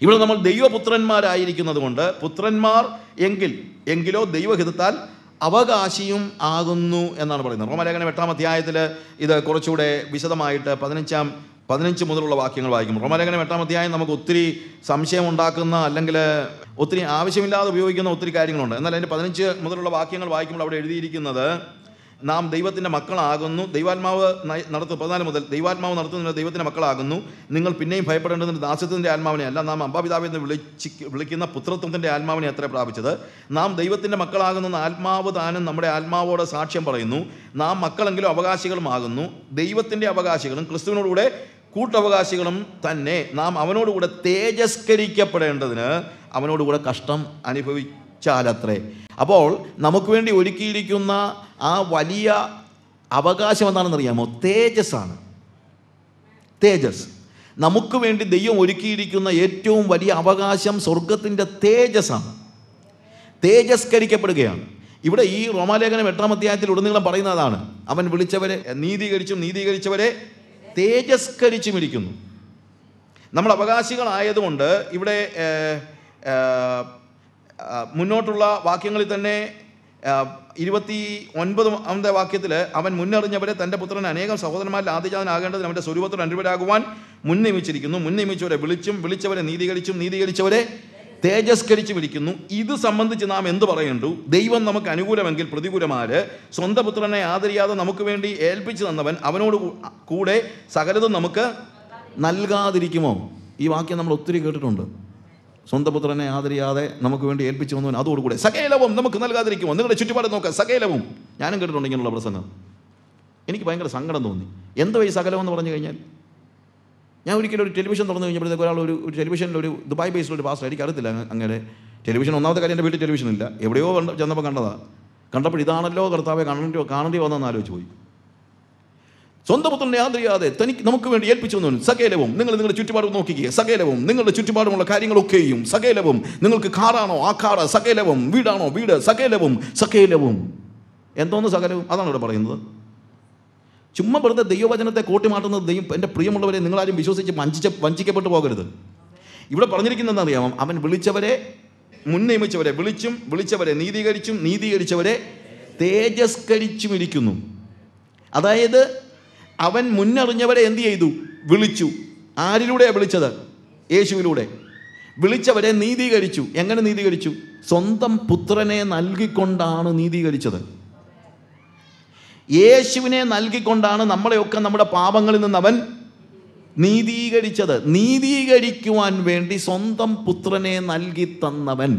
ഇവിടെ നമ്മൾ ദൈവപുത്രന്മാരായിരിക്കുന്നത് കൊണ്ട് പുത്രന്മാർ എങ്കിൽ എങ്കിലോ ദൈവഹിതത്താൽ അവകാശിയും ആകുന്നു എന്നാണ് പറയുന്നത് റോമലേഖനം എട്ടാം അധ്യായത്തിൽ ഇത് കുറച്ചുകൂടെ വിശദമായിട്ട് പതിനഞ്ചാം പതിനഞ്ച് മുതലുള്ള വാക്യങ്ങൾ വായിക്കും റോമലേഖനം എട്ടാം അധ്യായം നമുക്ക് ഒത്തിരി സംശയം ഉണ്ടാക്കുന്ന അല്ലെങ്കിൽ ഒത്തിരി ആവശ്യമില്ലാതെ ഉപയോഗിക്കുന്ന ഒത്തിരി കാര്യങ്ങളുണ്ട് എന്നാൽ അതിൻ്റെ പതിനഞ്ച് മുതലുള്ള വാക്യങ്ങൾ വായിക്കുമ്പോൾ അവിടെ എഴുതിയിരിക്കുന്നത് നാം ദൈവത്തിൻ്റെ മക്കളാകുന്നു ദൈവാത്മാവ് നയ- നടത്തു പതിനാല് മുതൽ ദൈവാത്മാവ് നടത്തുന്ന ദൈവത്തിൻ്റെ മക്കളാകുന്നു നിങ്ങൾ പിന്നെയും ഭയപ്പെടേണ്ടതിന് ദാസ്യത്തിൻ്റെ ആത്മാവിനെ അല്ല നാം അമ്പാപിതാവിൽ നിന്ന് വിളിച്ച് വിളിക്കുന്ന പുത്രത്വത്തിൻ്റെ ആത്മാവിനെ അത്ര പ്രാപിച്ചത് നാം ദൈവത്തിൻ്റെ മക്കളാകുന്ന ആത്മാവ് താനും നമ്മുടെ ആത്മാവോട് സാക്ഷ്യം പറയുന്നു നാം മക്കളെങ്കിലും അവകാശികളുമാകുന്നു ദൈവത്തിൻ്റെ അവകാശികളും ക്രിസ്തുവിനോടുകൂടെ കൂട്ടവകാശികളും തന്നെ നാം അവനോടുകൂടെ തേജസ്കരിക്കപ്പെടേണ്ടതിന് അവനോടുകൂടെ കഷ്ടം അനുഭവിച്ചാലത്രേ അപ്പോൾ നമുക്ക് വേണ്ടി ഒരുക്കിയിരിക്കുന്ന ആ വലിയ അവകാശം എന്താണെന്ന് അറിയാമോ തേജസ്സാണ് തേജസ് നമുക്ക് വേണ്ടി ദൈവം ഒരുക്കിയിരിക്കുന്ന ഏറ്റവും വലിയ അവകാശം സ്വർഗത്തിൻ്റെ തേജസ്സാണ് തേജസ്കരിക്കപ്പെടുകയാണ് ഇവിടെ ഈ റോമാലേഖനം എട്ടാം അധ്യായത്തിൽ ഉടനീളം പറയുന്നതാണ് അവൻ വിളിച്ചവരെ നീതീകരിച്ചും നീതീകരിച്ചവരെ തേജസ്കരിച്ചും ഇരിക്കുന്നു നമ്മൾ അവകാശികളായതുകൊണ്ട് ഇവിടെ ഏഹ്, ഏഹ്, ആ, മുന്നോട്ടുള്ള വാക്യങ്ങളിൽ തന്നെ ആ, ഇരുപത്തി ഒൻപത് അമത്തെ വാക്യത്തിൽ അവൻ മുന്നറിഞ്ഞവരെ തൻ്റെ പുത്രൻ അനേകം സഹോദരന്മാരിൽ ആദ്യജാതനാകേണ്ടതിന് അവൻ്റെ സ്വരൂപത്തോട് അനുപരാകുവാൻ മുൻ നിയമിച്ചിരിക്കുന്നു മുൻ നിയമിച്ചവരെ വിളിച്ചും വിളിച്ചവരെ നീതീകരിച്ചും നീതീകരിച്ചവരെ തേജസ്കരിച്ചും ഇരിക്കുന്നു ഇത് സംബന്ധിച്ച് നാം എന്ത് പറയേണ്ടു ദൈവം നമുക്ക് അനുകൂലമെങ്കിൽ പ്രതികൂലമാര് സ്വന്തം പുത്രനെ ആദരിയാതെ നമുക്ക് വേണ്ടി ഏൽപ്പിച്ചു തന്നവൻ അവനോട് കൂ- കൂടെ സകലതും നമുക്ക് നൽകാതിരിക്കുമോ ഈ വാക്യം നമ്മൾ ഒത്തിരി കേട്ടിട്ടുണ്ട് സ്വന്തം പുത്രനെ ആദരിയാതെ നമുക്ക് വേണ്ടി ഏൽപ്പിച്ചു വന്നവൻ അതോടുകൂടെ സകേലവും നമുക്ക് നൽകാതിരിക്കുമോ നിങ്ങളുടെ ചുറ്റുപാട് നോക്കുക സകേലവും ഞാനും കേട്ടിട്ടുണ്ട് ഇങ്ങനെയുള്ള പ്രസംഗം എനിക്ക് ഭയങ്കര സങ്കടം തോന്നി എന്തോ ഈ സകലം എന്ന് പറഞ്ഞു കഴിഞ്ഞാൽ ഞാൻ ഒരിക്കലും ഒരു ടെലിവിഷൻ തുറന്നു കഴിഞ്ഞപ്പോഴത്തേക്ക് ഒരാൾ ഒരു ഒരു ടെലിവിഷനിൽ ഒരു ദുബായ് ബേസിലുള്ള ഒരു പാസ്റ്റർ എനിക്ക് അറിയത്തില്ല അങ്ങ- അങ്ങനെ ടെലിവിഷൻ ഒന്നാമത്തെ കാര്യം എൻ്റെ വീട്ടിൽ ടെലിവിഷൻ ഇല്ല എവിടെയോ കണ്ട ചെന്നപ്പോൾ കണ്ടതാ കണ്ടപ്പോൾ ഇതാണല്ലോ കർത്താവെ കാണേണ്ടി കാണേണ്ടി വന്നതെന്ന് ആലോചിച്ച് പോയി സ്വന്തം പുത്രനെ ആദരിയാതെ തനിക്ക് നമുക്ക് വേണ്ടി ഏൽപ്പിച്ചു വന്നു സകേലവും നിങ്ങൾ നിങ്ങളുടെ ചുറ്റുപാട് നോക്കിക്കുക സകേലവും നിങ്ങളുടെ ചുറ്റുപാടുമുള്ള കാര്യങ്ങളൊക്കെയും സകേലവും നിങ്ങൾക്ക് കാറാണോ ആ കാറ് സകേലവും വീടാണോ വീട് സകേലവും സകേലവും എന്തോന്ന് സകലവും അതാണ് ഇവിടെ പറയുന്നത് ചുമ്മാ വെറുതെ ദൈവവചനത്തെ കോട്ടിമാട്ടുന്നത് ദൈവം എൻ്റെ പ്രിയമുള്ളവരെ നിങ്ങളാരും വിശ്വസിച്ച് വഞ്ചിച്ച വഞ്ചിക്കപ്പെട്ടു പോകരുത് ഇവിടെ പറഞ്ഞിരിക്കുന്നത് എന്താ അറിയാമോ അവൻ വിളിച്ചവരെ മുൻ നിയമിച്ചവരെ വിളിച്ചും വിളിച്ചവരെ നീതീകരിച്ചും നീതീകരിച്ചവരെ തേജസ്കരിച്ചും ഇരിക്കുന്നു അതായത് അവൻ മുന്നറിഞ്ഞവരെ എന്ത് ചെയ്തു വിളിച്ചു ആരിലൂടെയാണ് വിളിച്ചത് യേശുവിലൂടെ വിളിച്ചവരെ നീതീകരിച്ചു എങ്ങനെ നീതീകരിച്ചു സ്വന്തം പുത്രനെ നൽകിക്കൊണ്ടാണ് നീതീകരിച്ചത് യേശുവിനെ നൽകിക്കൊണ്ടാണ് നമ്മളെയൊക്കെ നമ്മുടെ പാപങ്ങളിൽ നിന്ന് അവൻ നീതീകരിച്ചത് നീതീകരിക്കുവാൻ വേണ്ടി സ്വന്തം പുത്രനെ നൽകി തന്നവൻ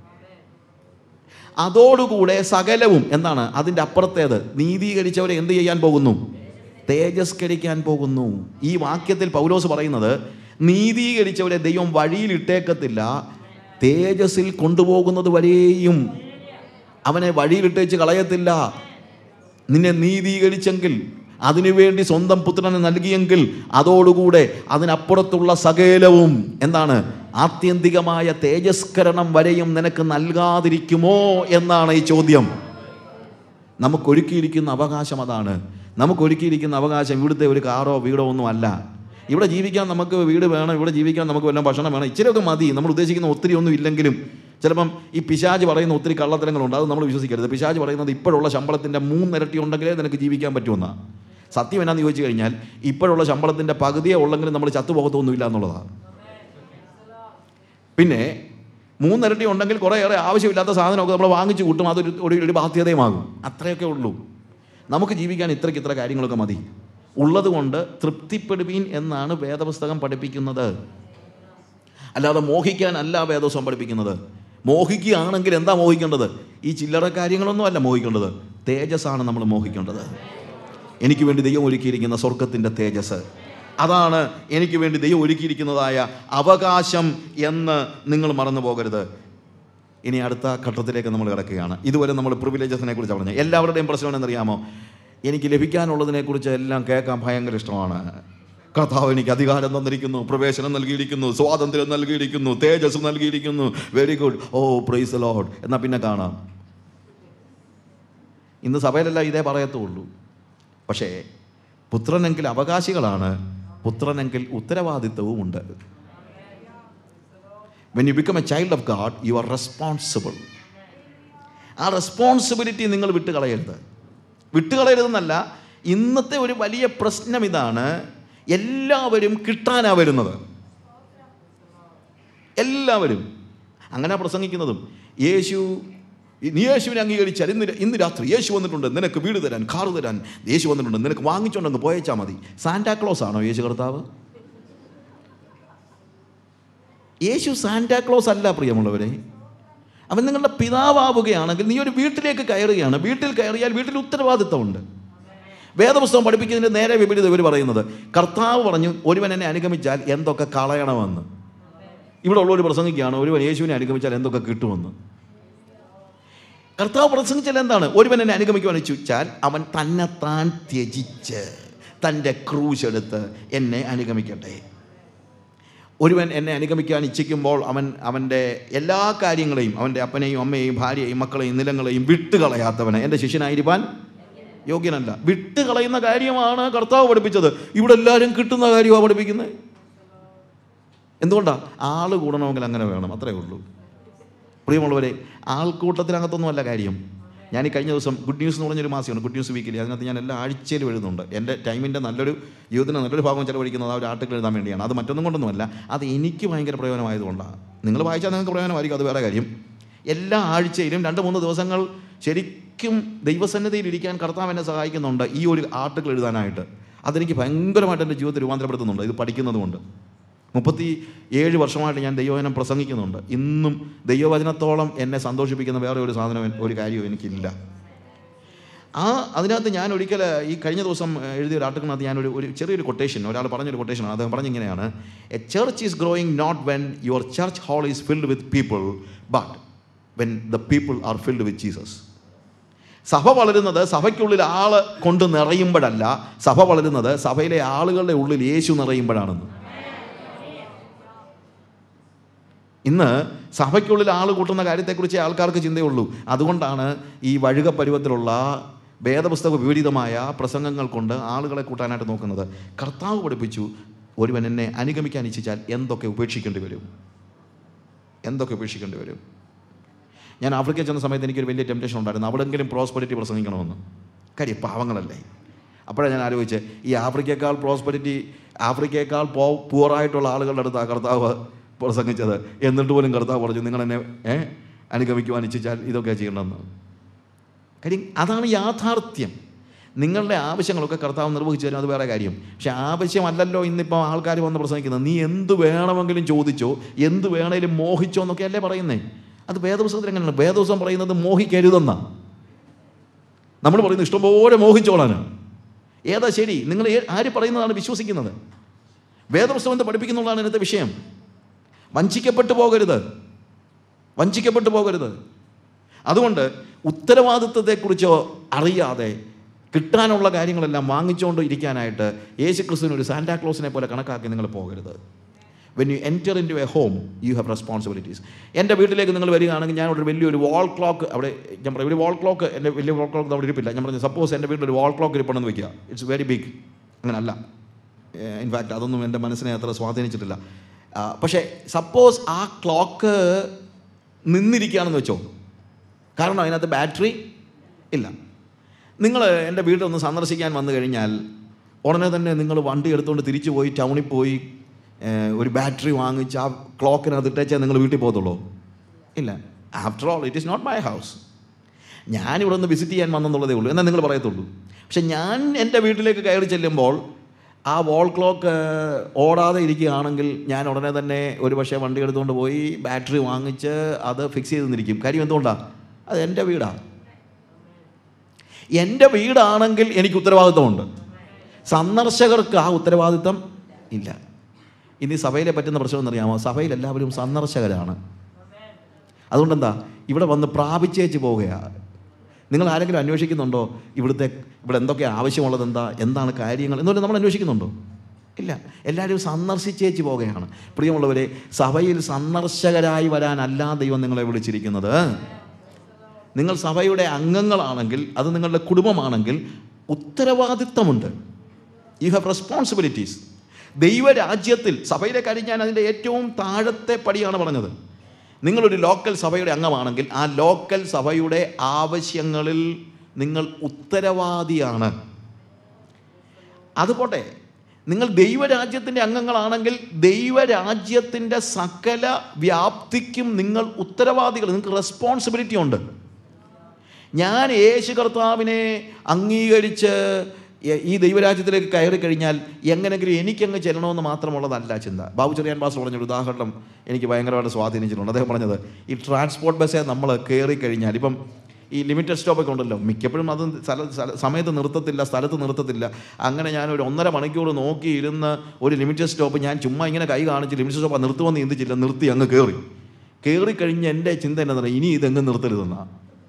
അതോടുകൂടെ സകലവും എന്താണ് അതിൻ്റെ അപ്പുറത്തേത് നീതീകരിച്ചവരെ എന്ത് ചെയ്യാൻ പോകുന്നു തേജസ്കരിക്കാൻ പോകുന്നു ഈ വാക്യത്തിൽ പൗലോസ് പറയുന്നത് നീതീകരിച്ചവരെ ദൈവം വഴിയിലിട്ടേക്കത്തില്ല തേജസ്സിൽ കൊണ്ടുപോകുന്നത് വരെയും അവനെ വഴിയിലിട്ടേച്ച് കളയത്തില്ല നിന്നെ നീതീകരിച്ചെങ്കിൽ അതിനുവേണ്ടി സ്വന്തം പുത്രനെ നൽകിയെങ്കിൽ അതോടുകൂടെ അതിനപ്പുറത്തുള്ള സകലവും എന്താണ് ആത്യന്തികമായ തേജസ്കരണം വരെയും നിനക്ക് നൽകാതിരിക്കുമോ എന്നാണ് ഈ ചോദ്യം നമുക്കൊരുക്കിയിരിക്കുന്ന അവകാശം അതാണ് നമുക്കൊരുക്കിയിരിക്കുന്ന അവകാശം ഇവിടുത്തെ ഒരു കാറോ വീടോ ഒന്നും അല്ല ഇവിടെ ജീവിക്കാൻ നമുക്ക് വീട് വേണം ഇവിടെ ജീവിക്കാൻ നമുക്ക് വല്ല ഭക്ഷണം വേണം ഇച്ചിരിയൊക്കെ മതി നമ്മൾ ഉദ്ദേശിക്കുന്ന ഒത്തിരി ഒന്നും ഇല്ലെങ്കിലും ചിലപ്പം ഈ പിശാജ് പറയുന്ന ഒത്തിരി കള്ളത്തരങ്ങളുണ്ട് അത് നമ്മൾ വിശ്വസിക്കരുത് പിശാജ് പറയുന്നത് ഇപ്പോഴുള്ള ശമ്പളത്തിൻ്റെ മൂന്നിരട്ടി ഉണ്ടെങ്കിലേ നിനക്ക് ജീവിക്കാൻ പറ്റുമെന്നാണ് സത്യം എന്നാന്ന് ചോദിച്ചു കഴിഞ്ഞാൽ ഇപ്പോഴുള്ള ശമ്പളത്തിൻ്റെ പകുതിയെ ഉള്ളെങ്കിലും നമ്മൾ ചത്തുപോകത്തൊന്നുമില്ല എന്നുള്ളതാണ് പിന്നെ മൂന്നിരട്ടി ഉണ്ടെങ്കിൽ കുറേയേറെ ആവശ്യമില്ലാത്ത സാധനമൊക്കെ നമ്മൾ വാങ്ങിച്ചു കൂട്ടും അതൊരു ഒരു ഒരു ബാധ്യതയുമാകും അത്രയൊക്കെ ഉള്ളൂ നമുക്ക് ജീവിക്കാൻ ഇത്രയ്ക്ക് ഇത്ര കാര്യങ്ങളൊക്കെ മതി ഉള്ളത് കൊണ്ട് തൃപ്തിപ്പെടുവീൻ എന്നാണ് വേദപുസ്തകം പഠിപ്പിക്കുന്നത് അല്ലാതെ മോഹിക്കാനല്ല വേദോത്സവം പഠിപ്പിക്കുന്നത് മോഹിക്കുകയാണെങ്കിൽ എന്താ മോഹിക്കേണ്ടത് ഈ ചില്ലറ കാര്യങ്ങളൊന്നും അല്ല മോഹിക്കേണ്ടത് തേജസ്സാണ് നമ്മൾ മോഹിക്കേണ്ടത് എനിക്ക് വേണ്ടി ദൈവം ഒരുക്കിയിരിക്കുന്ന സ്വർഗത്തിൻ്റെ തേജസ് അതാണ് എനിക്ക് വേണ്ടി ദൈവം ഒരുക്കിയിരിക്കുന്നതായ അവകാശം എന്ന് നിങ്ങൾ മറന്നു പോകരുത് ഇനി അടുത്ത ഘട്ടത്തിലേക്ക് നമ്മൾ കിടക്കുകയാണ് ഇതുവരെ നമ്മൾ പ്രിവിലേജസിനെ കുറിച്ച് പറഞ്ഞു എല്ലാവരുടെയും പ്രശ്നം എന്നറിയാമോ എനിക്ക് ലഭിക്കാനുള്ളതിനെക്കുറിച്ച് എല്ലാം കേൾക്കാൻ ഭയങ്കര ഇഷ്ടമാണ് കർത്താവ് എനിക്ക് അധികാരം തന്നിരിക്കുന്നു പ്രവേശനം നൽകിയിരിക്കുന്നു സ്വാതന്ത്ര്യം നൽകിയിരിക്കുന്നു തേജസ് നൽകിയിരിക്കുന്നു very good oh praise Lord എന്നാൽ പിന്നെ കാണാം ഇന്ന് സഭയിലെല്ലാം ഇതേ പറയത്തുള്ളൂ പക്ഷേ പുത്രനെങ്കിൽ അവകാശികളാണ് പുത്രനെങ്കിൽ ഉത്തരവാദിത്വവും ഉണ്ട് when you become a child of God you are responsible ആ റെസ്പോൺസിബിലിറ്റി നിങ്ങൾ വിട്ടുകളയരുത് വിട്ടുകളയരുതെന്നല്ല ഇന്നത്തെ ഒരു വലിയ പ്രശ്നം ഇതാണ് എല്ലാവരും കിട്ടാനാ വരുന്നത് എല്ലാവരും അങ്ങനെ പ്രസംഗിക്കുന്നതും യേശു നീ യേശുവിനെ അംഗീകരിച്ചാൽ ഇന്ന് ര- ഇന്ന് രാത്രി യേശു വന്നിട്ടുണ്ട് നിനക്ക് വീട് തരാൻ കാറ് തരാൻ യേശു വന്നിട്ടുണ്ട് നിനക്ക് വാങ്ങിച്ചോണ്ടങ്ങ് പോയേച്ചാൽ മതി സാന്റാക്ലോസ് ആണോ യേശു കർത്താവ് യേശു സാന്റാക്ലോസ് അല്ല പ്രിയമുള്ളവരെ അവൻ നിങ്ങളുടെ പിതാവാവുകയാണെങ്കിൽ നീ ഒരു വീട്ടിലേക്ക് കയറുകയാണ് വീട്ടിൽ കയറിയാൽ വീട്ടിൽ ഉത്തരവാദിത്തമുണ്ട് വേദപുസ്തകം പഠിപ്പിക്കുന്നതിന് നേരെ വിപരീതം ഇവർ പറയുന്നത് കർത്താവ് പറഞ്ഞു ഒരുവൻ എന്നെ അനുഗമിച്ചാൽ എന്തൊക്കെ കളയണമെന്ന് ഇവിടെ ഉള്ളവർ പ്രസംഗിക്കുകയാണ് ഒരുവൻ യേശുവിനെ അനുഗമിച്ചാൽ എന്തൊക്കെ കിട്ടുമെന്ന് കർത്താവ് പ്രസംഗിച്ചാൽ എന്താണ് ഒരുവൻ എന്നെ അനുഗമിക്കുവാൻ ഇച്ഛിച്ചാൽ അവൻ തന്നെത്താൻ ത്യജിച്ച് തൻ്റെ ക്രൂശ് എടുത്ത് എന്നെ അനുഗമിക്കട്ടെ ഒരുവൻ എന്നെ അനുഗമിക്കാൻ ഇച്ഛിക്കുമ്പോൾ അവൻ അവൻ്റെ എല്ലാ കാര്യങ്ങളെയും അവൻ്റെ അപ്പനെയും അമ്മയെയും ഭാര്യയെയും മക്കളെയും നിലങ്ങളെയും വിട്ടുകളയാത്തവനെ എൻ്റെ ശിഷ്യനായിരിക്കാൻ യോഗ്യനല്ല വിട്ടുകളയുന്ന കാര്യമാണ് കർത്താവ് പഠിപ്പിച്ചത് ഇവിടെ എല്ലാവരും കിട്ടുന്ന കാര്യമാണ് പഠിപ്പിക്കുന്നത് എന്തുകൊണ്ടാണ് ആള് കൂടണമെങ്കിൽ അങ്ങനെ വേണം അത്രേ ഉള്ളൂ പ്രിയമുള്ളവരെ ആൾക്കൂട്ടത്തിനകത്തൊന്നും അല്ല കാര്യം ഞാൻ ഈ കഴിഞ്ഞ ദിവസം ഗുഡ് ന്യൂസ് എന്ന് പറഞ്ഞൊരു മാസമാണ് ഗുഡ് ന്യൂസ് വീക്കിലി അതിനകത്ത് ഞാൻ എല്ലാ ആഴ്ചയിലും എഴുതുന്നുണ്ട് എൻ്റെ ടൈമിൻ്റെ നല്ലൊരു ജീവിതത്തിന് നല്ലൊരു ഭാഗം ചിലവഴിക്കുന്നത് ആ ഒരു ആർട്ടിക്കിൾ എഴുതാൻ വേണ്ടിയാണ് അത് മറ്റൊന്നും കൊണ്ടൊന്നുമല്ല അത് എനിക്ക് ഭയങ്കര പ്രയോജനമായതുകൊണ്ടാണ് നിങ്ങൾ വായിച്ചാൽ നിങ്ങൾക്ക് പ്രയോജനമായിരിക്കും അത് വേറെ കാര്യം എല്ലാ ആഴ്ചയിലും രണ്ട് മൂന്ന് ദിവസങ്ങൾ ശരിക്കും ദൈവസന്നിധിയിൽ ഇരിക്കാൻ കർത്താവ് എന്നെ സഹായിക്കുന്നുണ്ട് ഈ ഒരു ആർട്ടിക്കിൾ എഴുതാനായിട്ട് അതെനിക്ക് ഭയങ്കരമായിട്ട് എൻ്റെ ജീവിതത്തെ രൂപാന്തരപ്പെടുത്തുന്നുണ്ട് ഇത് പഠിക്കുന്നത് കൊണ്ട് മുപ്പത്തി ഏഴ് വർഷമായിട്ട് ഞാൻ ദൈവവചനം പ്രസംഗിക്കുന്നുണ്ട് ഇന്നും ദൈവവചനത്തോളം എന്നെ സന്തോഷിപ്പിക്കുന്ന വേറെ ഒരു സാധനം എൻ- ഒരു കാര്യവും എനിക്കില്ല ആ അതിനകത്ത് ഞാൻ ഒരിക്കൽ ഈ കഴിഞ്ഞ ദിവസം ഏഹ്, എഴുതിയ ഒരു ആർട്ടിക്കിളിനകത്ത് ഞാനൊരു ഒരു ചെറിയൊരു കൊട്ടേഷൻ ഒരാൾ പറഞ്ഞൊരു കൊട്ടേഷൻ അദ്ദേഹം പറഞ്ഞിങ്ങനെയാണ് a church is growing not when your church hall is filled with people but when the people are filled with Jesus സഭ വളരുന്നത് സഭയ്ക്കുള്ളിൽ ആള് കൊണ്ട് നിറയുമ്പോഴല്ല സഭ വളരുന്നത് സഭയിലെ ആളുകളുടെ ഉള്ളിൽ യേശു നിറയുമ്പോഴാണെന്ന് ഇന്ന് സഭയ്ക്കുള്ളിൽ ആൾ കൂട്ടുന്ന കാര്യത്തെക്കുറിച്ച് ആൾക്കാർക്ക് ചിന്തയുള്ളൂ അതുകൊണ്ടാണ് ഈ വഴുക പരുവത്തിലുള്ള വേദപുസ്തക വിപരീതമായ പ്രസംഗങ്ങൾ കൊണ്ട് ആളുകളെ കൂട്ടാനായിട്ട് നോക്കുന്നത് കർത്താവ് പഠിപ്പിച്ചു ഒരുവൻ എന്നെ അനുഗമിക്കാൻ ഇച്ഛിച്ചാൽ എന്തൊക്കെ ഉപേക്ഷിക്കേണ്ടി വരും എന്തൊക്കെ ഉപേക്ഷിക്കേണ്ടി വരും ഞാൻ ആഫ്രിക്കയിൽ ചെന്ന സമയത്ത് എനിക്കൊരു വലിയ ടെംപ്റ്റേഷൻ ഉണ്ടായിരുന്നു അവിടെങ്കിലും പ്രോസ്പെരിറ്റി പ്രസംഗിക്കണമെന്ന് കാര്യം പാവങ്ങളല്ലേ അപ്പോഴാണ് ഞാൻ ആലോചിച്ചത് ഈ ആഫ്രിക്കയേക്കാൾ പ്രോസ്പെരിറ്റി ആഫ്രിക്കയേക്കാൾ പോ പൂറായിട്ടുള്ള ആളുകളുടെ അടുത്താണ് കർത്താവ് പ്രസംഗിച്ചത് എന്നിട്ട് പോലും കർത്താവ് പറഞ്ഞു നിങ്ങൾ എന്നെ ഏ അനുഗമിക്കുവാൻ ഇച്ഛിച്ചാൽ ഇതൊക്കെ ചെയ്യണമെന്ന് കാര്യം അതാണ് യാഥാർത്ഥ്യം നിങ്ങളുടെ ആവശ്യങ്ങളൊക്കെ കർത്താവ് നിർവഹിച്ചു തരും അത് വേറെ കാര്യം പക്ഷെ ആവശ്യമല്ലല്ലോ ഇന്നിപ്പോൾ ആൾക്കാർ വന്ന് പ്രസംഗിക്കുന്നത് നീ എന്ത് വേണമെങ്കിലും ചോദിച്ചോ എന്ത് വേണേലും മോഹിച്ചോ എന്നൊക്കെ അല്ലേ പറയുന്നേ അത് വേദപുസ്തകത്തിൽ എങ്ങനെയാണ് വേദപുസ്തകം പറയുന്നത് മോഹിക്കരുതെന്നാ നമ്മൾ പറയുന്നത് ഇഷ്ടംപോലെ മോഹിച്ചോളാനാണ് ഏതാ ശരി നിങ്ങൾ ഏ- ആര് പറയുന്നതാണ് വിശ്വസിക്കുന്നത് വേദപുസ്തകം എന്ത് പഠിപ്പിക്കുന്നുള്ളതാണ് ഇന്നത്തെ വിഷയം വഞ്ചിക്കപ്പെട്ടു പോകരുത് വഞ്ചിക്കപ്പെട്ടു പോകരുത് അതുകൊണ്ട് ഉത്തരവാദിത്വത്തെക്കുറിച്ചോ അറിയാതെ കിട്ടാനുള്ള കാര്യങ്ങളെല്ലാം വാങ്ങിച്ചുകൊണ്ട് ഇരിക്കാനായിട്ട് യേശു ക്രിസ്തുവിന് ഒരു സാന്റാക്ലോസിനെ പോലെ കണക്കാക്കി നിങ്ങൾ പോകരുത് when you enter into a home you have responsibilities എൻ്റെ വീട്ടിലേക്ക് നിങ്ങൾ വരികയാണെങ്കിൽ ഞാൻ ഒരു വലിയൊരു വാൾ ക്ലോക്ക് അവിടെ ഞാൻ പറയും ഒരു വാൾ ക്ലോക്ക് എൻ്റെ വലിയ വാൾ ക്ലോക്ക് അവിടെ ഇരിപ്പില്ല ഞാൻ പറഞ്ഞു സപ്പോസ് എൻ്റെ വീട്ടിൽ ഒരു വാൾ ക്ലോക്ക് ഇരിപ്പണമെന്ന് വെക്കുക ഇറ്റ്സ് വെരി ബിഗ് അങ്ങനല്ല ഇൻഫാക്റ്റ് അതൊന്നും എൻ്റെ മനസ്സിനെ അത്ര സ്വാധീനിച്ചിട്ടില്ല ആ, പക്ഷേ സപ്പോസ് ആ ക്ലോക്ക് നിന്നിരിക്കുകയാണെന്ന് വെച്ചോ കാരണം അതിനകത്ത് ബാറ്ററി ഇല്ല നിങ്ങൾ എൻ്റെ വീട്ടിലൊന്ന് സന്ദർശിക്കാൻ വന്നു കഴിഞ്ഞാൽ ഉടനെ തന്നെ നിങ്ങൾ വണ്ടി എടുത്തുകൊണ്ട് തിരിച്ചു പോയി ടൗണിൽ പോയി ഏഹ്, ഒരു ബാറ്ററി വാങ്ങിച്ച് ആ ക്ലോക്കിനകത്ത് ഇട്ടേച്ചാൽ നിങ്ങൾ വീട്ടിൽ പോകത്തുള്ളൂ ഇല്ല after all it is not my house ഞാനിവിടെ ഒന്ന് വിസിറ്റ് ചെയ്യാൻ വന്നെന്നുള്ളതേ ഉള്ളൂ എന്നാൽ നിങ്ങൾ പറയത്തുള്ളൂ പക്ഷെ ഞാൻ എൻ്റെ വീട്ടിലേക്ക് കയറി ചെല്ലുമ്പോൾ ആ വോൾ ക്ലോക്ക് ഓടാതെ ഇരിക്കുകയാണെങ്കിൽ ഞാൻ ഉടനെ തന്നെ ഒരു പക്ഷേ വണ്ടി എടുത്തുകൊണ്ട് പോയി ബാറ്ററി വാങ്ങിച്ച് അത് ഫിക്സ് ചെയ്ത് നിന്നിരിക്കും കാര്യം എന്തുകൊണ്ടാണ് അത് എൻ്റെ വീടാണ് എൻ്റെ വീടാണെങ്കിൽ എനിക്ക് ഉത്തരവാദിത്വമുണ്ട് സന്ദർശകർക്ക് ആ ഉത്തരവാദിത്വം ഇല്ല ഇനി സഭയിലെ പറ്റുന്ന പ്രശ്നം എന്നറിയാമോ സഭയിൽ എല്ലാവരും സന്ദർശകരാണ് അതുകൊണ്ട് എന്താ ഇവിടെ വന്ന് പ്രാപിച്ചേച്ച് പോവുകയാണ് നിങ്ങൾ ആരെങ്കിലും അന്വേഷിക്കുന്നുണ്ടോ ഇവിടുത്തെ ഇവിടെ എന്തൊക്കെ ആവശ്യമുള്ളത് എന്താ എന്താണ് കാര്യങ്ങൾ എന്നൊക്കെ നമ്മൾ അന്വേഷിക്കുന്നുണ്ടോ ഇല്ല എല്ലാവരും സന്ദർശിച്ചേച്ച് പോവുകയാണ് പ്രിയമുള്ളവരെ സഭയിൽ സന്ദർശകരായി വരാനല്ല ദൈവം നിങ്ങളെ വിളിച്ചിരിക്കുന്നത് നിങ്ങൾ സഭയുടെ അംഗങ്ങളാണെങ്കിൽ അത് നിങ്ങളുടെ കുടുംബമാണെങ്കിൽ ഉത്തരവാദിത്തമുണ്ട് യു ഹാവ് റെസ്പോൺസിബിലിറ്റീസ് ദൈവരാജ്യത്തിൽ സഭയിലെ കാര്യം ഞാൻ അതിൻ്റെ ഏറ്റവും താഴത്തെ പടിയാണ് പറഞ്ഞത് നിങ്ങളൊരു ലോക്കൽ സഭയുടെ അംഗമാണെങ്കിൽ ആ ലോക്കൽ സഭയുടെ ആവശ്യങ്ങളിൽ നിങ്ങൾ ഉത്തരവാദിയാണ് അത് പോട്ടെ നിങ്ങൾ ദൈവരാജ്യത്തിൻ്റെ അംഗങ്ങളാണെങ്കിൽ ദൈവരാജ്യത്തിൻ്റെ സകല വ്യാപ്തിക്കും നിങ്ങൾ ഉത്തരവാദികൾ നിങ്ങൾക്ക് റെസ്പോൺസിബിലിറ്റി ഉണ്ട് ഞാൻ യേശു കർത്താവിനെ അംഗീകരിച്ച് എ- ഈ ദൈവരാജ്യത്തിലേക്ക് കയറി കഴിഞ്ഞാൽ എങ്ങനെങ്കിലും എനിക്കങ്ങ് ചെല്ലണമെന്ന് മാത്രമുള്ളതല്ല ചിന്ത ബാബു ചെറിയാൻ ബാസ് പറഞ്ഞൊരു ഉദാഹരണം എനിക്ക് ഭയങ്കരമായിട്ട് സ്വാധീനിച്ചിട്ടുണ്ട് അദ്ദേഹം പറഞ്ഞത് ഈ ട്രാൻസ്പോർട്ട് ബസ്സെ നമ്മൾ കയറി കഴിഞ്ഞാൽ ഇപ്പം ഈ ലിമിറ്റഡ് സ്റ്റോപ്പൊക്കെ ഉണ്ടല്ലോ മിക്കപ്പോഴും അത് സ്ഥല സ്ഥല- സമയത്ത് നിർത്തത്തില്ല സ്ഥലത്ത് നിർത്തത്തില്ല അങ്ങനെ ഞാൻ ഒരു ഒന്നര മണിക്കൂർ നോക്കി ഇരുന്ന് ഒരു ലിമിറ്റഡ് സ്റ്റോപ്പ് ഞാൻ ചുമ്മാ ഇങ്ങനെ കൈ കാണിച്ച് ലിമിറ്റഡ് സ്റ്റോപ്പ് നിർത്തുമെന്ന് ചിന്തിച്ചില്ല നിർത്തി അങ്ങ് കയറി കയറി കഴിഞ്ഞ് എൻ്റെ ചിന്ത എന്നതാണ് ഇനി ഇതെങ്ങ് നിർത്തരുതെന്നാണ്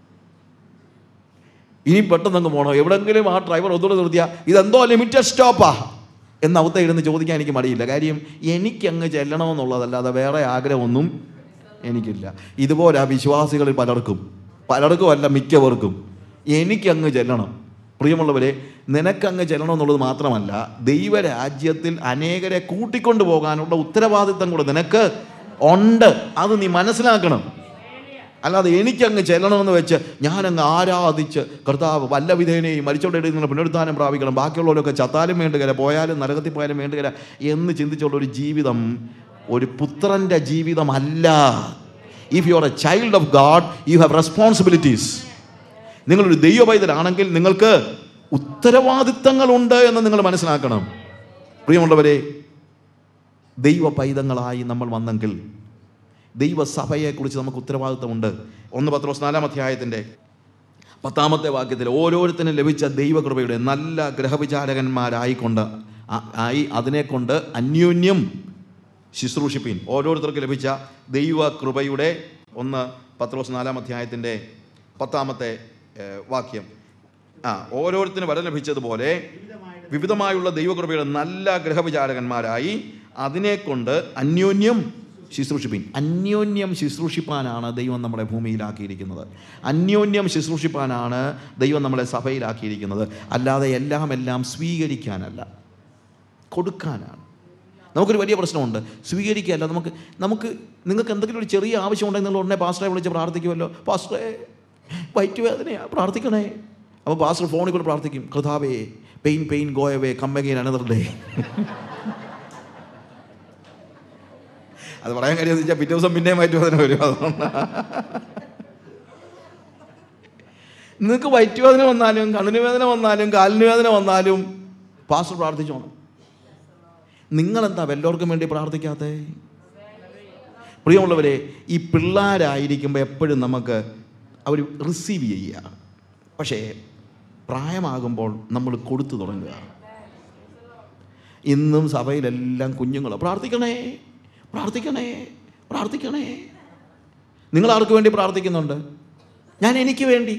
ഇനി പെട്ടെന്ന് അങ്ങ് പോകണം എവിടെങ്കിലും ആ ഡ്രൈവർ ഒന്നുകൂടെ നിർത്തിയാൽ ഇതെന്തോ ലിമിറ്റഡ് സ്റ്റോപ്പാ എന്ന അവസ്ഥ ഇരുന്ന് ചോദിക്കാൻ എനിക്ക് മടിയില്ല കാര്യം എനിക്കങ്ങ് ചെല്ലണമെന്നുള്ളതല്ലാതെ വേറെ ആഗ്രഹമൊന്നും എനിക്കില്ല ഇതുപോലെ ആ വിശ്വാസികളിൽ പലർക്കും പലർക്കും അല്ല മിക്കവർക്കും എനിക്കങ്ങ് ചെല്ലണം പ്രിയമുള്ളവരെ നിനക്കങ്ങ് ചെല്ലണം എന്നുള്ളത് മാത്രമല്ല ദൈവരാജ്യത്തിൽ അനേകരെ കൂട്ടിക്കൊണ്ടു പോകാനുള്ള ഉത്തരവാദിത്തം കൂടെ നിനക്ക് ഉണ്ട് അത് നീ മനസ്സിലാക്കണം അല്ലാതെ എനിക്കങ്ങ് ചെല്ലണമെന്ന് വെച്ച് ഞാനങ്ങ് ആരാധിച്ച് കർത്താവ് വല്ല വിധേനയും മരിച്ചോടെ നിങ്ങൾ പുനരുദ്ധാനം പ്രാപിക്കണം ബാക്കിയുള്ളവരൊക്കെ ചത്താലും വേണ്ടുകയില്ല പോയാലും നരകത്തിൽ പോയാലും വേണ്ടുകയില്ല എന്ന് ചിന്തിച്ചുള്ള ഒരു ജീവിതം ഒരു പുത്രൻ്റെ ജീവിതമല്ല if you are a child of God you have responsibilities നിങ്ങളൊരു ദൈവ പൈതലാണെങ്കിൽ നിങ്ങൾക്ക് ഉത്തരവാദിത്തങ്ങളുണ്ട് എന്ന് നിങ്ങൾ മനസ്സിലാക്കണം പ്രിയമുള്ളവരെ ദൈവ പൈതങ്ങളായി നമ്മൾ വന്നെങ്കിൽ ദൈവസഭയെക്കുറിച്ച് നമുക്ക് ഉത്തരവാദിത്തമുണ്ട് ഒന്ന് പത്രോസ് നാലാം അധ്യായത്തിൻ്റെ പത്താമത്തെ വാക്യത്തിൽ ഓരോരുത്തരും ലഭിച്ച ദൈവകൃപയുടെ നല്ല ഗ്രഹവിചാരകന്മാരായിക്കൊണ്ട് ആ- ആയി അതിനെക്കൊണ്ട് അന്യോന്യം ശുശ്രൂഷിപ്പീൻ ഓരോരുത്തർക്ക് ലഭിച്ച ദൈവകൃപയുടെ ഒന്ന് പത്രോസ് നാലാം അധ്യായത്തിൻ്റെ പത്താമത്തെ ഏഹ്, വാക്യം ആ ഓരോരുത്തരും വരം ലഭിച്ചതുപോലെ വിവിധമായുള്ള ദൈവകൃപയുടെ നല്ല ഗ്രഹവിചാരകന്മാരായി അതിനെക്കൊണ്ട് അന്യോന്യം ശുശ്രൂഷിപ്പിൻ അന്യോന്യം ശുശ്രൂഷിപ്പാനാണ് ദൈവം നമ്മളെ ഭൂമിയിലാക്കിയിരിക്കുന്നത് അന്യോന്യം ശുശ്രൂഷിപ്പാനാണ് ദൈവം നമ്മളെ സഭയിലാക്കിയിരിക്കുന്നത് അല്ലാതെ എല്ലാം എല്ലാം സ്വീകരിക്കാനല്ല കൊടുക്കാനാണ് നമുക്കൊരു വലിയ പ്രശ്നമുണ്ട് സ്വീകരിക്കുകയല്ല നമുക്ക് നമുക്ക് നിങ്ങൾക്ക് എന്തെങ്കിലും ഒരു ചെറിയ ആവശ്യമുണ്ടെങ്കിൽ നിങ്ങൾ ഉടനെ പാസ്റ്ററെ വിളിച്ച് പ്രാർത്ഥിക്കുമല്ലോ പാസ്റ്ററെ വയറ്റുവേദനയാ പ്രാർത്ഥിക്കണേ അപ്പോൾ പാസ്റ്റർ ഫോണിൽ കൂടെ പ്രാർത്ഥിക്കും കൃതാവേ pain pain go away come again another day അത് പറയാൻ കാര്യം എന്ന് വെച്ചാൽ പിറ്റേ ദിവസം പിന്നെയും വയറ്റുവേദന വരും അതുകൊണ്ട് നിങ്ങൾക്ക് വയറ്റുവേദന വന്നാലും കണ്ണിന് വേദന വന്നാലും കാലിന് വേദന വന്നാലും പാസ്റ്റർ പ്രാർത്ഥിച്ചോണം നിങ്ങളെന്താ വല്ലവർക്കും വേണ്ടി പ്രാർത്ഥിക്കാത്തേ പ്രിയമുള്ളവരെ ഈ പിള്ളേരായിരിക്കുമ്പോൾ എപ്പോഴും നമുക്ക് അവർ റിസീവ് ചെയ്യുക പക്ഷേ പ്രായമാകുമ്പോൾ നമ്മൾ കൊടുത്തു തുടങ്ങുക ഇന്നും സഭയിലെല്ലാം കുഞ്ഞുങ്ങൾ പ്രാർത്ഥിക്കണേ പ്രാർത്ഥിക്കണേ പ്രാർത്ഥിക്കണേ നിങ്ങൾ ആർക്ക് വേണ്ടി പ്രാർത്ഥിക്കുന്നുണ്ട് ഞാൻ എനിക്ക് വേണ്ടി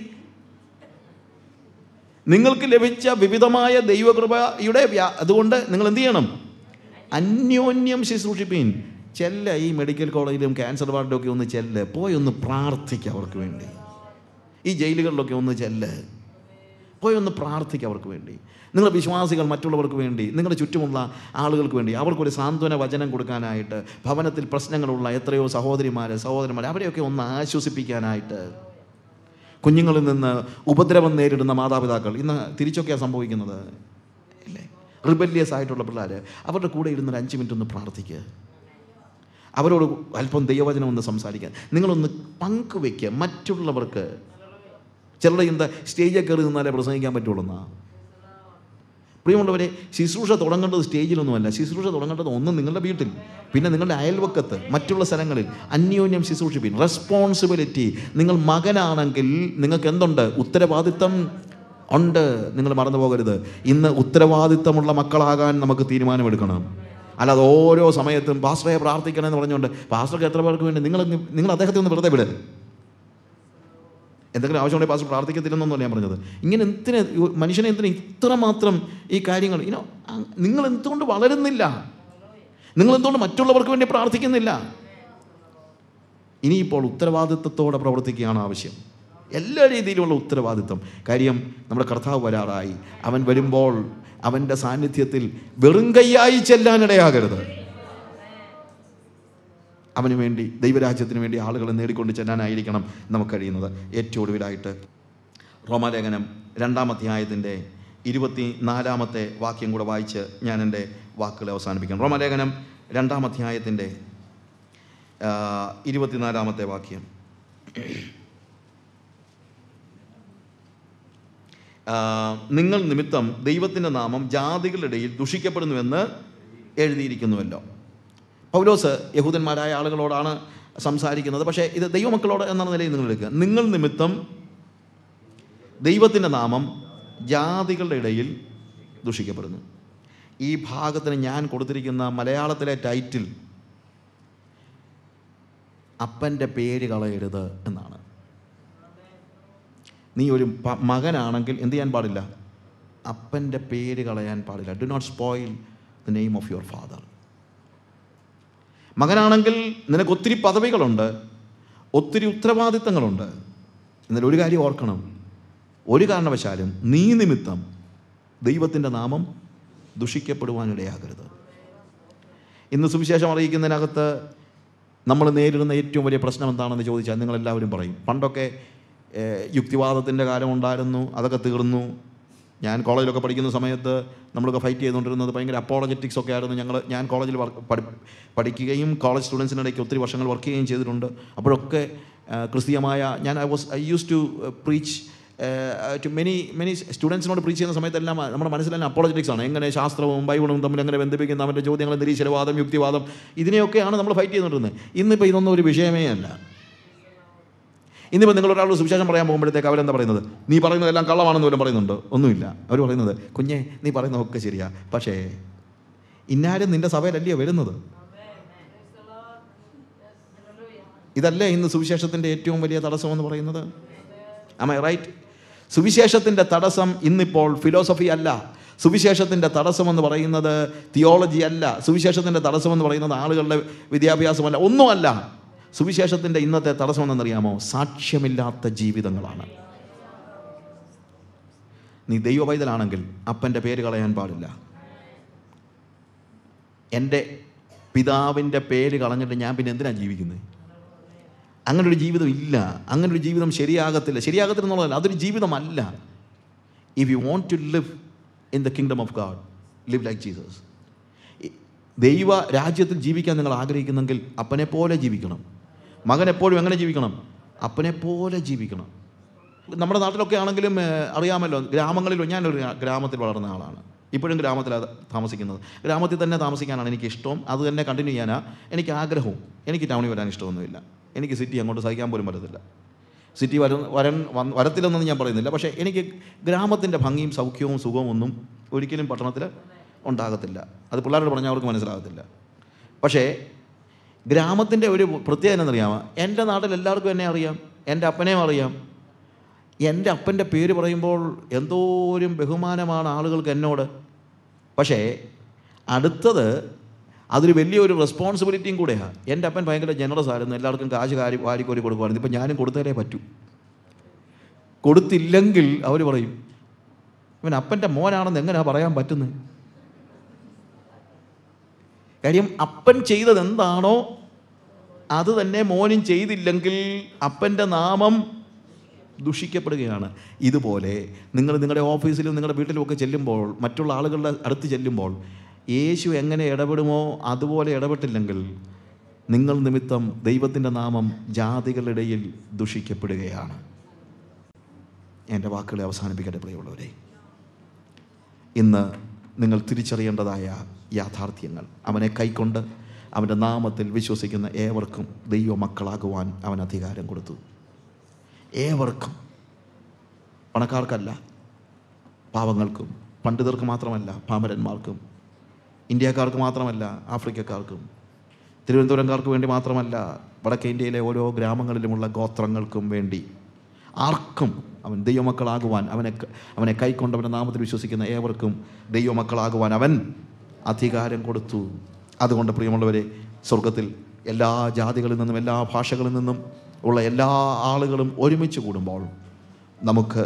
നിങ്ങൾക്ക് ലഭിച്ച വിവിധമായ ദൈവകൃപയുടെ വ്യാ അതുകൊണ്ട് നിങ്ങൾ എന്ത് ചെയ്യണം അന്യോന്യം ശുശ്രൂഷിപ്പീൻ ചെല്ല ഈ മെഡിക്കൽ കോളേജിലും ക്യാൻസർ വാർഡിലും ഒക്കെ ഒന്ന് ചെല്ല് പോയി ഒന്ന് പ്രാർത്ഥിക്കുക അവർക്ക് വേണ്ടി ഈ ജയിലുകളിലൊക്കെ ഒന്ന് ചെല്ല് പോയി ഒന്ന് പ്രാർത്ഥിക്കുക അവർക്ക് വേണ്ടി നിങ്ങൾ വിശ്വാസികൾ മറ്റുള്ളവർക്ക് വേണ്ടി നിങ്ങളുടെ ചുറ്റുമുള്ള ആളുകൾക്ക് വേണ്ടി അവർക്കൊരു സാന്ത്വന വചനം കൊടുക്കാനായിട്ട് ഭവനത്തിൽ പ്രശ്നങ്ങളുള്ള എത്രയോ സഹോദരിമാർ സഹോദരന്മാർ അവരെയൊക്കെ ഒന്ന് ആശ്വസിപ്പിക്കാനായിട്ട് കുഞ്ഞുങ്ങളിൽ നിന്ന് ഉപദ്രവം നേരിടുന്ന മാതാപിതാക്കൾ ഇന്ന് തിരിച്ചൊക്കെയാണ് സംഭവിക്കുന്നത് അല്ലേ റിബല്യസ് ആയിട്ടുള്ള പിള്ളേർ അവരുടെ കൂടെ ഇരുന്ന് ഒരു അഞ്ച് മിനിറ്റ് ഒന്ന് പ്രാർത്ഥിക്കുക അവരോട് അല്പം ദൈവവചനം ഒന്ന് സംസാരിക്കുക നിങ്ങളൊന്ന് പങ്കുവെക്കുക മറ്റുള്ളവർക്ക് ചിലരുടെ ചിന്ത സ്റ്റേജിൽ കയറി നിന്നാലേ പ്രസംഗിക്കാൻ പറ്റുള്ളൂ എന്നാ പ്രിയമുള്ളവരെ ശുശ്രൂഷ തുടങ്ങേണ്ടത് സ്റ്റേജിലൊന്നുമല്ല ശുശ്രൂഷ തുടങ്ങേണ്ടത് ഒന്ന് നിങ്ങളുടെ വീട്ടിൽ പിന്നെ നിങ്ങളുടെ അയൽവക്കത്ത് മറ്റുള്ള സ്ഥലങ്ങളിൽ അന്യോന്യം ശുശ്രൂഷിപ്പിൻ റെസ്പോൺസിബിലിറ്റി നിങ്ങൾ മകനാണെങ്കിൽ നിങ്ങൾക്ക് എന്തുണ്ട് ഉത്തരവാദിത്തം ഉണ്ട് നിങ്ങൾ മറന്നു പോകരുത് ഇന്ന് ഉത്തരവാദിത്തമുള്ള മക്കളാകാൻ നമുക്ക് തീരുമാനമെടുക്കണം അല്ലാതെ ഓരോ സമയത്തും പാസ്റ്ററെ പ്രാർത്ഥിക്കണമെന്ന് പറഞ്ഞുകൊണ്ട് പാസ്റ്റർക്ക് എത്ര പേർക്ക് വേണ്ടി നിങ്ങൾ നിങ്ങൾ അദ്ദേഹത്തെ ഒന്ന് വെറുതെ വിടരുത് എന്തെങ്കിലും ആവശ്യമുണ്ടെങ്കിൽ പാസ്റ്റർ പ്രാർത്ഥിക്കത്തില്ലെന്നൊന്നുമല്ല ഞാൻ പറഞ്ഞത് ഇങ്ങനെ എന്തിന് മനുഷ്യനെ എന്തിന് ഇത്രമാത്രം ഈ കാര്യങ്ങൾ ഇനോ നിങ്ങൾ എന്തുകൊണ്ട് വളരുന്നില്ല നിങ്ങൾ എന്തുകൊണ്ട് മറ്റുള്ളവർക്ക് വേണ്ടി പ്രാർത്ഥിക്കുന്നില്ല ഇനിയിപ്പോൾ ഉത്തരവാദിത്വത്തോടെ പ്രവർത്തിക്കുകയാണ് ആവശ്യം എല്ലാ രീതിയിലുമുള്ള ഉത്തരവാദിത്വം കാര്യം നമ്മുടെ കർത്താവ് വരാറായി അവൻ വരുമ്പോൾ അവൻ്റെ സാന്നിധ്യത്തിൽ വെറും കൈയായി ചെല്ലാനിടയാകരുത് അവന് വേണ്ടി ദൈവരാജ്യത്തിന് വേണ്ടി ആളുകളെ നേടിക്കൊണ്ട് ചെല്ലാനായിരിക്കണം നമുക്ക് കഴിയുന്നത് ഏറ്റവും ഒടുവിലായിട്ട് റോമാലേഖനം രണ്ടാം അധ്യായത്തിൻ്റെ ഇരുപത്തി നാലാമത്തെ വാക്യം കൂടെ വായിച്ച് ഞാൻ എൻ്റെ വാക്കുകൾ അവസാനിപ്പിക്കണം റോമാലേഖനം രണ്ടാം അധ്യായത്തിൻ്റെ ആ, ഇരുപത്തിനാലാമത്തെ വാക്യം ആ, നിങ്ങൾ നിമിത്തം ദൈവത്തിൻ്റെ നാമം ജാതികളുടെ ഇടയിൽ ദുഷിക്കപ്പെടുന്നുവെന്ന് എഴുതിയിരിക്കുന്നുവല്ലോ പൗലോസ് യഹൂദന്മാരായ ആളുകളോടാണ് സംസാരിക്കുന്നത് പക്ഷേ ഇത് ദൈവമക്കളോട് എന്ന നിലയിൽ നിങ്ങൾ എടുക്കുക നിങ്ങൾ നിമിത്തം ദൈവത്തിൻ്റെ നാമം ജാതികളുടെ ഇടയിൽ ദുഷിക്കപ്പെടുന്നു ഈ ഭാഗത്തിന് ഞാൻ കൊടുത്തിരിക്കുന്ന മലയാളത്തിലെ ടൈറ്റിൽ അപ്പൻ്റെ പേര് കളയരുത് എന്നാണ് നീ ഒരു പ- മകനാണെങ്കിൽ എന്ത് ചെയ്യാൻ പാടില്ല അപ്പൻ്റെ പേര് കളയാൻ പാടില്ല do not spoil the name of your father മകനാണെങ്കിൽ നിനക്ക് ഒത്തിരി പദവികളുണ്ട് ഒത്തിരി ഉത്തരവാദിത്തങ്ങളുണ്ട് എന്നാൽ ഒരു കാര്യം ഓർക്കണം ഒരു കാരണവശാലും നീ നിമിത്തം ദൈവത്തിൻ്റെ നാമം ദുഷിക്കപ്പെടുവാനിടയാകരുത് ഇന്ന് സുവിശേഷം അറിയിക്കുന്നതിനകത്ത് നമ്മൾ നേരിടുന്ന ഏറ്റവും വലിയ പ്രശ്നം എന്താണെന്ന് ചോദിച്ചാൽ നിങ്ങളെല്ലാവരും പറയും പണ്ടൊക്കെ ഏഹ്, യുക്തിവാദത്തിൻ്റെ കാലം ഉണ്ടായിരുന്നു അതൊക്കെ തീർന്നു ഞാൻ കോളേജിലൊക്കെ പഠിക്കുന്ന സമയത്ത് നമ്മളൊക്കെ ഫൈറ്റ് ചെയ്തുകൊണ്ടിരുന്നത് ഭയങ്കര അപ്പോളജറ്റിക്സ് ഒക്കെ ആയിരുന്നു ഞങ്ങൾ ഞാൻ കോളേജിൽ വർക്ക് പഠി പഠിക്കുകയും കോളേജ് സ്റ്റുഡൻസിനിടയ്ക്ക് ഒത്തിരി വർഷങ്ങൾ വർക്ക് ചെയ്യുകയും ചെയ്തിട്ടുണ്ട് അപ്പോഴൊക്കെ ആ, ക്രിസ്തീയമായ ഞാൻ I was I use to preach to many many സ്റ്റുഡൻസിനോട് പ്രീച്ച് ചെയ്യുന്ന സമയത്തെല്ലാം നമ്മുടെ മനസ്സിലെല്ലാം അപ്പോളജറ്റിക്സ് ആണ് എങ്ങനെ ശാസ്ത്രവും ബൈബിളും തമ്മിൽ എങ്ങനെ ബന്ധിപ്പിക്കുന്ന അവൻ്റെ ചോദ്യങ്ങൾ നിരീശ്വരവാദം യുക്തിവാദം ഇതിനെയൊക്കെയാണ് നമ്മൾ ഫൈറ്റ് ചെയ്തുകൊണ്ടിരുന്നത് ഇന്നിപ്പോൾ ഇതൊന്നും ഒരു വിഷയമേ അല്ല ഇന്നിപ്പോൾ നിങ്ങളൊരാളോട് സുവിശേഷം പറയാൻ പോകുമ്പോഴത്തേക്ക് അവരെന്താ പറയുന്നത് നീ പറയുന്നതെല്ലാം കള്ളമാണെന്ന് പോലും പറയുന്നുണ്ട് ഒന്നുമില്ല അവർ പറയുന്നത് കുഞ്ഞെ നീ പറയുന്നതൊക്കെ ശരിയാ പക്ഷേ ഇന്നാരും നിന്റെ സഭയിലല്ലയോ വരുന്നത് ഇതല്ലേ ഇന്ന് സുവിശേഷത്തിൻ്റെ ഏറ്റവും വലിയ തടസ്സം എന്ന് പറയുന്നത് am I റൈറ്റ് സുവിശേഷത്തിൻ്റെ തടസ്സം ഇന്നിപ്പോൾ ഫിലോസഫി അല്ല സുവിശേഷത്തിൻ്റെ തടസ്സം എന്ന് പറയുന്നത് തിയോളജി അല്ല സുവിശേഷത്തിൻ്റെ തടസ്സം എന്ന് പറയുന്നത് ആളുകളുടെ വിദ്യാഭ്യാസമല്ല ഒന്നുമല്ല സുവിശേഷത്തിൻ്റെ ഇന്നത്തെ തടസ്സം എന്തെന്നറിയാമോ സാക്ഷ്യമില്ലാത്ത ജീവിതങ്ങളാണ് നീ ദൈവ പൈതലാണെങ്കിൽ അപ്പൻ്റെ പേര് കളയാൻ പാടില്ല എൻ്റെ പിതാവിൻ്റെ പേര് കളഞ്ഞിട്ട് ഞാൻ പിന്നെ എന്തിനാണ് ജീവിക്കുന്നത് അങ്ങനെ ഒരു ജീവിതം ഇല്ല അങ്ങനെ ഒരു ജീവിതം ശരിയാകത്തില്ല ശരിയാകത്തില്ല എന്നുള്ളതല്ല അതൊരു ജീവിതമല്ല if you want to live in the kingdom of God live like Jesus ദൈവ രാജ്യത്തിൽ ജീവിക്കാൻ നിങ്ങൾ ആഗ്രഹിക്കുന്നെങ്കിൽ അപ്പനെ പോലെ ജീവിക്കണം മകൻ എപ്പോഴും എങ്ങനെ ജീവിക്കണം അപ്പനെ പോലെ ജീവിക്കണം നമ്മുടെ നാട്ടിലൊക്കെ ആണെങ്കിലും ഏഹ്, അറിയാമല്ലോ ഗ്രാമങ്ങളിലും ഞാനൊരു ഗ്രാ- ഗ്രാമത്തിൽ വളർന്ന ആളാണ് ഇപ്പോഴും ഗ്രാമത്തിലാണ് താമസിക്കുന്നത് ഗ്രാമത്തിൽ തന്നെ താമസിക്കാനാണ് എനിക്ക് ഇഷ്ടം അത് തന്നെ കണ്ടിന്യൂ ചെയ്യാനാണ് എനിക്ക് ആഗ്രഹവും എനിക്ക് ടൗണിൽ വരാൻ ഇഷ്ടമൊന്നുമില്ല എനിക്ക് സിറ്റി അങ്ങോട്ട് സഹിക്കാൻ പോലും പറ്റത്തില്ല സിറ്റി വര വരൻ വന്ന് വരത്തില്ലെന്നൊന്നും ഞാൻ പറയുന്നില്ല പക്ഷേ എനിക്ക് ഗ്രാമത്തിൻ്റെ ഭംഗിയും സൗഖ്യവും സുഖവും ഒന്നും ഒരിക്കലും പട്ടണത്തിൽ ഉണ്ടാകത്തില്ല അത് പിള്ളേരോട് പറഞ്ഞാൽ അവർക്ക് മനസ്സിലാകത്തില്ല പക്ഷേ ഗ്രാമത്തിൻ്റെ ഒരു പ്രത്യേകത എന്നറിയാമോ എൻ്റെ നാട്ടിൽ എല്ലാവർക്കും എന്നെ അറിയാം എൻ്റെ അപ്പനെയും അറിയാം എൻ്റെ അപ്പൻ്റെ പേര് പറയുമ്പോൾ എന്തോരം ബഹുമാനമാണ് ആളുകൾക്ക് എന്നോട് പക്ഷേ അടുത്തത് അതൊരു വലിയൊരു റെസ്പോൺസിബിലിറ്റിയും കൂടെയാണ് എൻ്റെ അപ്പൻ ഭയങ്കര ജനറസ് ആയിരുന്നു എല്ലാവർക്കും കാശ് കാരി വാരിക്കോരി കൊടുക്കുമായിരുന്നു ഇപ്പം ഞാനും കൊടുത്തേലേ പറ്റൂ കൊടുത്തില്ലെങ്കിൽ അവർ പറയും ഇവൻ അപ്പൻ്റെ മോനാണെന്ന് എങ്ങനെയാണ് പറയാൻ പറ്റുന്നത് കാര്യം അപ്പൻ ചെയ്തത് എന്താണോ അത് തന്നെ മോനും ചെയ്തില്ലെങ്കിൽ അപ്പൻ്റെ നാമം ദുഷിക്കപ്പെടുകയാണ് ഇതുപോലെ നിങ്ങൾ നിങ്ങളുടെ ഓഫീസിലും നിങ്ങളുടെ വീട്ടിലുമൊക്കെ ചെല്ലുമ്പോൾ മറ്റുള്ള ആളുകളുടെ അടുത്ത് ചെല്ലുമ്പോൾ യേശു എങ്ങനെ ഇടപെടുമോ അതുപോലെ ഇടപെട്ടില്ലെങ്കിൽ നിങ്ങൾ നിമിത്തം ദൈവത്തിൻ്റെ നാമം ജാതികളുടെ ഇടയിൽ ദുഷിക്കപ്പെടുകയാണ് എൻ്റെ വാക്കുകളെ അവസാനിപ്പിക്കട്ടെ പ്രിയമുള്ളവരെ ഇന്ന് നിങ്ങൾ തിരിച്ചറിയേണ്ടതായ യാഥാർത്ഥ്യങ്ങൾ അവനെ കൈക്കൊണ്ട് അവൻ്റെ നാമത്തിൽ വിശ്വസിക്കുന്ന ഏവർക്കും ദൈവ മക്കളാകുവാൻ അവൻ അധികാരം കൊടുത്തു ഏവർക്കും പണക്കാർക്കല്ല പാവങ്ങൾക്കും പണ്ഡിതർക്ക് മാത്രമല്ല പാമരന്മാർക്കും ഇന്ത്യക്കാർക്ക് മാത്രമല്ല ആഫ്രിക്കക്കാർക്കും തിരുവനന്തപുരംകാർക്ക് വേണ്ടി മാത്രമല്ല വടക്കേ ഇന്ത്യയിലെ ഓരോ ഗ്രാമങ്ങളിലുമുള്ള ഗോത്രങ്ങൾക്കും വേണ്ടി ആർക്കും അവൻ ദൈവമക്കളാകുവാൻ അവനെ അവനെ കൈക്കൊണ്ട് അവൻ്റെ നാമത്തിൽ വിശ്വസിക്കുന്ന ഏവർക്കും ദൈവമക്കളാകുവാൻ അവൻ അധികാരം കൊടുത്തു അതുകൊണ്ട് പ്രിയമുള്ളവരെ സ്വർഗത്തിൽ എല്ലാ ജാതികളിൽ നിന്നും എല്ലാ ഭാഷകളിൽ നിന്നും ഉള്ള എല്ലാ ആളുകളും ഒരുമിച്ച് കൂടുമ്പോൾ നമുക്ക്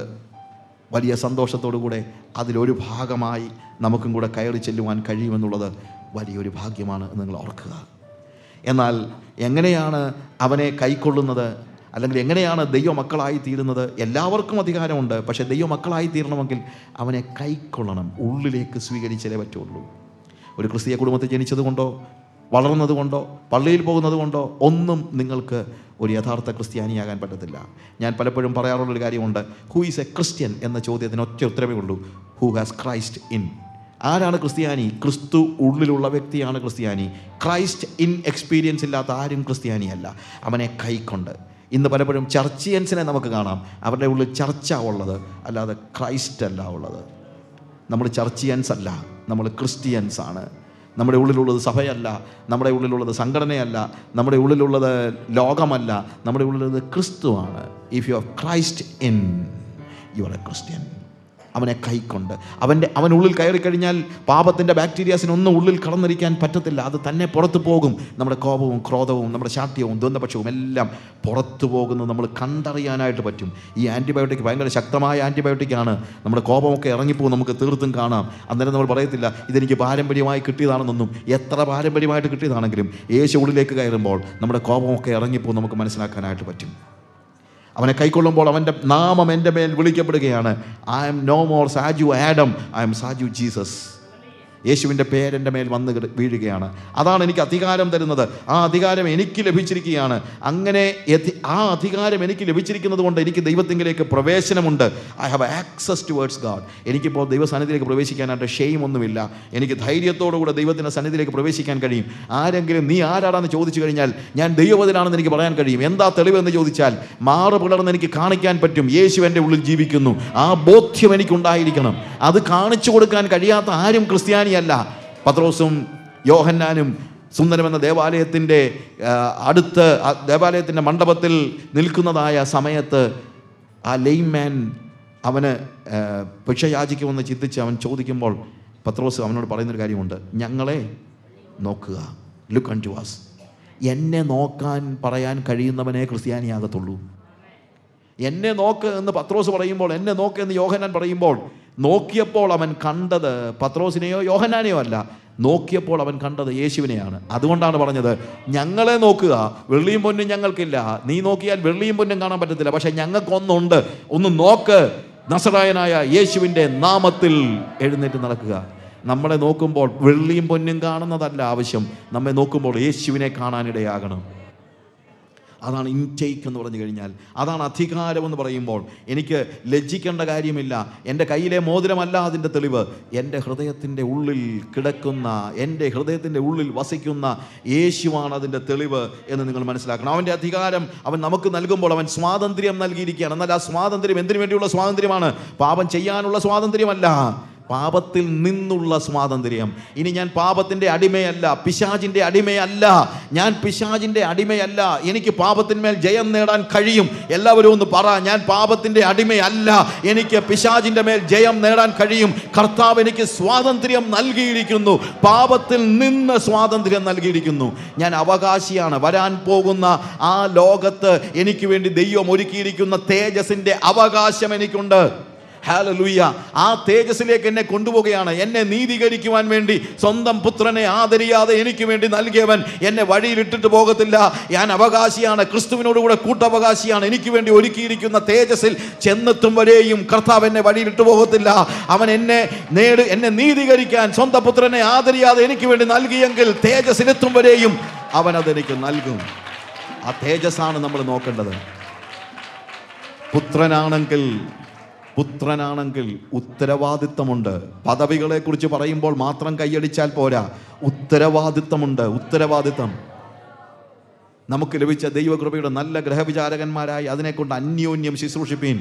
വലിയ സന്തോഷത്തോടു കൂടെ അതിലൊരു ഭാഗമായി നമുക്കും കൂടെ കയറി ചെല്ലുവാൻ കഴിയുമെന്നുള്ളത് വലിയൊരു ഭാഗ്യമാണ് എന്ന് നിങ്ങൾ ഓർക്കുക എന്നാൽ എങ്ങനെയാണ് അവനെ കൈക്കൊള്ളുന്നത് അല്ലെങ്കിൽ എങ്ങനെയാണ് ദൈവമക്കളായി തീരുന്നത് എല്ലാവർക്കും അധികാരമുണ്ട് പക്ഷേ ദൈവമക്കളായി തീരണമെങ്കിൽ അവനെ കൈക്കൊള്ളണം ഉള്ളിലേക്ക് സ്വീകരിച്ചാലേ പറ്റുള്ളൂ ഒരു ക്രിസ്തീയ കുടുംബത്തിൽ ജനിച്ചതുകൊണ്ടോ വളർന്നതുകൊണ്ടോ പള്ളിയിൽ പോകുന്നത് കൊണ്ടോ ഒന്നും നിങ്ങൾക്ക് ഒരു യഥാർത്ഥ ക്രിസ്ത്യാനിയാകാൻ പറ്റത്തില്ല ഞാൻ പലപ്പോഴും പറയാറുള്ളൊരു കാര്യമുണ്ട് ഹൂ ഈസ് എ ക്രിസ്ത്യൻ എന്ന ചോദ്യത്തിന് ഒറ്റ ഉത്തരവേ ഉള്ളൂ ഹൂ ഹാസ് ക്രൈസ്റ്റ് ഇൻ ആരാണ് ക്രിസ്ത്യാനി ക്രിസ്തു ഉള്ളിലുള്ള വ്യക്തിയാണ് ക്രിസ്ത്യാനി ക്രൈസ്റ്റ് ഇൻ എക്സ്പീരിയൻസ് ഇല്ലാത്ത ആരും ക്രിസ്ത്യാനിയല്ല അവനെ കൈക്കൊണ്ട് ഇന്ന് പലപ്പോഴും ചർച്ചിയൻസിനെ നമുക്ക് കാണാം അവരുടെ ഉള്ളിൽ ചർച്ച ഉള്ളത് അല്ലാതെ ക്രൈസ്റ്റ് അല്ല ഉള്ളത് നമ്മൾ ചർച്ചിയൻസ് അല്ല നമ്മൾ ക്രിസ്ത്യൻസ് ആണ് നമ്മുടെ ഉള്ളിലുള്ളത് സഭയല്ല നമ്മുടെ ഉള്ളിലുള്ളത് സംഘടനയല്ല നമ്മുടെ ഉള്ളിലുള്ളത് ലോകമല്ല നമ്മുടെ ഉള്ളിലുള്ളത് ക്രിസ്തുവാണ് if you have Christ in you are a Christian അവനെ കൈക്കൊണ്ട് അവൻ്റെ അവനുള്ളിൽ കയറി കഴിഞ്ഞാൽ പാപത്തിൻ്റെ ബാക്ടീരിയാസിനൊന്നും ഉള്ളിൽ കടന്നിരിക്കാൻ പറ്റത്തില്ല അത് തന്നെ പുറത്തു പോകും നമ്മുടെ കോപവും ക്രോധവും നമ്മുടെ ശാഠ്യവും ദ്വന്ദ്പക്ഷവും എല്ലാം പുറത്തു പോകുന്നത് നമ്മൾ കണ്ടറിയാനായിട്ട് പറ്റും ഈ ആൻറ്റിബയോട്ടിക് ഭയങ്കര ശക്തമായ ആൻറ്റിബയോട്ടിക്കാണ് നമ്മുടെ കോപമൊക്കെ ഇറങ്ങിപ്പോകും നമുക്ക് തീർത്തും കാണാം അന്നേരം നമ്മൾ പറയത്തില്ല ഇതെനിക്ക് പാരമ്പര്യമായി കിട്ടിയതാണെന്നൊന്നും എത്ര പാരമ്പര്യമായിട്ട് കിട്ടിയതാണെങ്കിലും യേശു ഉള്ളിലേക്ക് കയറുമ്പോൾ നമ്മുടെ കോപമൊക്കെ ഇറങ്ങിപ്പോകും നമുക്ക് മനസ്സിലാക്കാനായിട്ട് പറ്റും അവനെ കൈക്കൊള്ളുമ്പോൾ അവൻ്റെ നാമം എൻ്റെ മേൽ വിളിക്കപ്പെടുകയാണ് I am no more Saju Adam I am Saju Jesus യേശുവിൻ്റെ പേരെൻ്റെ മേൽ വന്ന് കിട- വീഴുകയാണ് അതാണ് എനിക്ക് അധികാരം തരുന്നത് ആ അധികാരം എനിക്ക് ലഭിച്ചിരിക്കുകയാണ് അങ്ങനെ എത്തി- ആ അധികാരം എനിക്ക് ലഭിച്ചിരിക്കുന്നത് കൊണ്ട് എനിക്ക് ദൈവത്തിങ്കിലേക്ക് പ്രവേശനമുണ്ട് I have access towards God എനിക്കിപ്പോൾ ദൈവസന്നിധിയിലേക്ക് പ്രവേശിക്കാനായിട്ട് ഷെയിം ഒന്നുമില്ല എനിക്ക് ധൈര്യത്തോടുകൂടെ ദൈവത്തിൻ്റെ സന്നിധിയിലേക്ക് പ്രവേശിക്കാൻ കഴിയും ആരെങ്കിലും നീ ആരാടാന്ന് ചോദിച്ചു കഴിഞ്ഞാൽ ഞാൻ ദൈവവചനാണെന്ന് എനിക്ക് പറയാൻ കഴിയും എന്താ തെളിവെന്ന് ചോദിച്ചാൽ മാറ് പിളർന്ന് എനിക്ക് കാണിക്കാൻ പറ്റും യേശു എൻ്റെ ഉള്ളിൽ ജീവിക്കുന്നു ആ ബോധ്യം എനിക്കുണ്ടായിരിക്കണം അത് കാണിച്ചു കൊടുക്കാൻ കഴിയാത്ത ആരും ക്രിസ്ത്യാനിയല്ല പത്രോസും യോഹന്നാനും സുന്ദരമെന്ന ദേവാലയത്തിൻ്റെ ആ, അടുത്ത് ആ ദേവാലയത്തിൻ്റെ മണ്ഡപത്തിൽ നിൽക്കുന്നതായ സമയത്ത് ആ ലെയിം മാൻ അവന് ആ, ഭിക്ഷ യാചിക്കുമെന്ന് ചിന്തിച്ച് അവൻ ചോദിക്കുമ്പോൾ പത്രോസ് അവനോട് പറയുന്നൊരു കാര്യമുണ്ട് ഞങ്ങളെ നോക്കുക ലുക്ക് അൺ ടു വാസ് എന്നെ നോക്കാൻ പറയാൻ കഴിയുന്നവനെ ക്രിസ്ത്യാനിയാകത്തുള്ളൂ എന്നെ നോക്ക് എന്ന് പത്രോസ് പറയുമ്പോൾ എന്നെ നോക്ക് എന്ന് യോഹനാൻ പറയുമ്പോൾ നോക്കിയപ്പോൾ അവൻ കണ്ടത് പത്രോസിനെയോ യോഹനാനെയോ അല്ല നോക്കിയപ്പോൾ അവൻ കണ്ടത് യേശുവിനെയാണ് അതുകൊണ്ടാണ് പറഞ്ഞത് ഞങ്ങളെ നോക്കുക വെള്ളിയും പൊന്നും ഞങ്ങൾക്കില്ല നീ നോക്കിയാൽ വെള്ളിയും പൊന്നും കാണാൻ പറ്റത്തില്ല പക്ഷെ ഞങ്ങൾക്കൊന്നുണ്ട് ഒന്ന് നോക്ക് നസറായനായ യേശുവിൻ്റെ നാമത്തിൽ എഴുന്നേറ്റ് നടക്കുക നമ്മളെ നോക്കുമ്പോൾ വെള്ളിയും പൊന്നും കാണുന്നതല്ല ആവശ്യം നമ്മെ നോക്കുമ്പോൾ യേശുവിനെ കാണാനിടയാകണം അതാണ് ഇൻടേക്ക് എന്ന് പറഞ്ഞു കഴിഞ്ഞാൽ അതാണ് അധികാരം എന്ന് പറയുമ്പോൾ എനിക്ക് ലജ്ജിക്കേണ്ട കാര്യമില്ല എൻ്റെ കയ്യിലെ മോതിരമല്ല അതിൻ്റെ തെളിവ് എൻ്റെ ഹൃദയത്തിൻ്റെ ഉള്ളിൽ കിടക്കുന്ന എൻ്റെ ഹൃദയത്തിൻ്റെ ഉള്ളിൽ വസിക്കുന്ന യേശുവാണ് അതിൻ്റെ തെളിവ് എന്ന് നിങ്ങൾ മനസ്സിലാക്കണം അവൻ്റെ അധികാരം അവൻ നമുക്ക് നൽകുമ്പോൾ അവൻ സ്വാതന്ത്ര്യം നൽകിയിരിക്കുകയാണ് എന്നാൽ ആ സ്വാതന്ത്ര്യം എന്തിനു വേണ്ടിയുള്ള സ്വാതന്ത്ര്യമാണ് പാപം ചെയ്യാനുള്ള സ്വാതന്ത്ര്യമല്ല പാപത്തിൽ നിന്നുള്ള സ്വാതന്ത്ര്യം ഇനി ഞാൻ പാപത്തിൻ്റെ അടിമയല്ല പിശാജിൻ്റെ അടിമയല്ല ഞാൻ പിശാജിൻ്റെ അടിമയല്ല എനിക്ക് പാപത്തിന്മേൽ ജയം നേടാൻ കഴിയും എല്ലാവരും ഒന്ന് പറ ഞാൻ പാപത്തിൻ്റെ അടിമയല്ല എനിക്ക് പിശാജിൻ്റെ മേൽ ജയം നേടാൻ കഴിയും കർത്താവ് എനിക്ക് സ്വാതന്ത്ര്യം നൽകിയിരിക്കുന്നു പാപത്തിൽ നിന്ന് സ്വാതന്ത്ര്യം നൽകിയിരിക്കുന്നു ഞാൻ അവകാശിയാണ് വരാൻ പോകുന്ന ആ ലോകത്ത് എനിക്ക് വേണ്ടി ദൈവം ഒരുക്കിയിരിക്കുന്ന തേജസിൻ്റെ അവകാശം എനിക്കുണ്ട് ഹാലലൂയ ആ തേജസ്സിലേക്ക് എന്നെ കൊണ്ടുപോവുകയാണ് എന്നെ നീതീകരിക്കുവാൻ വേണ്ടി സ്വന്തം പുത്രനെ ആദരിയാതെ എനിക്ക് വേണ്ടി നൽകിയവൻ എന്നെ വഴിയിലിട്ടിട്ട് പോകത്തില്ല ഞാൻ അവകാശിയാണ് ക്രിസ്തുവിനോടുകൂടെ കൂട്ടവകാശിയാണ് എനിക്ക് വേണ്ടി ഒരുക്കിയിരിക്കുന്ന തേജസ്സിൽ ചെന്നെത്തും വരെയും കർത്താവ് എന്നെ വഴിയിലിട്ട് പോകത്തില്ല അവൻ എന്നെ നേട് എന്നെ നീതീകരിക്കാൻ സ്വന്തം പുത്രനെ ആദരിയാതെ എനിക്ക് വേണ്ടി നൽകിയെങ്കിൽ തേജസ്സിലെത്തും വരെയും അവൻ അതെനിക്ക് നൽകും ആ തേജസ്സാണ് നമ്മൾ നോക്കേണ്ടത് പുത്രനാണെങ്കിൽ പുത്രനാണെങ്കിൽ ഉത്തരവാദിത്തമുണ്ട് പദവികളെ കുറിച്ച് പറയുമ്പോൾ മാത്രം കൈയടിച്ചാൽ പോരാ ഉത്തരവാദിത്തമുണ്ട് ഉത്തരവാദിത്തം നമുക്ക് ലഭിച്ച ദൈവകൃപയുടെ നല്ല ഗ്രഹവിചാരകന്മാരായി അതിനെക്കൊണ്ട് അന്യോന്യം ശുശ്രൂഷിപ്പീൻ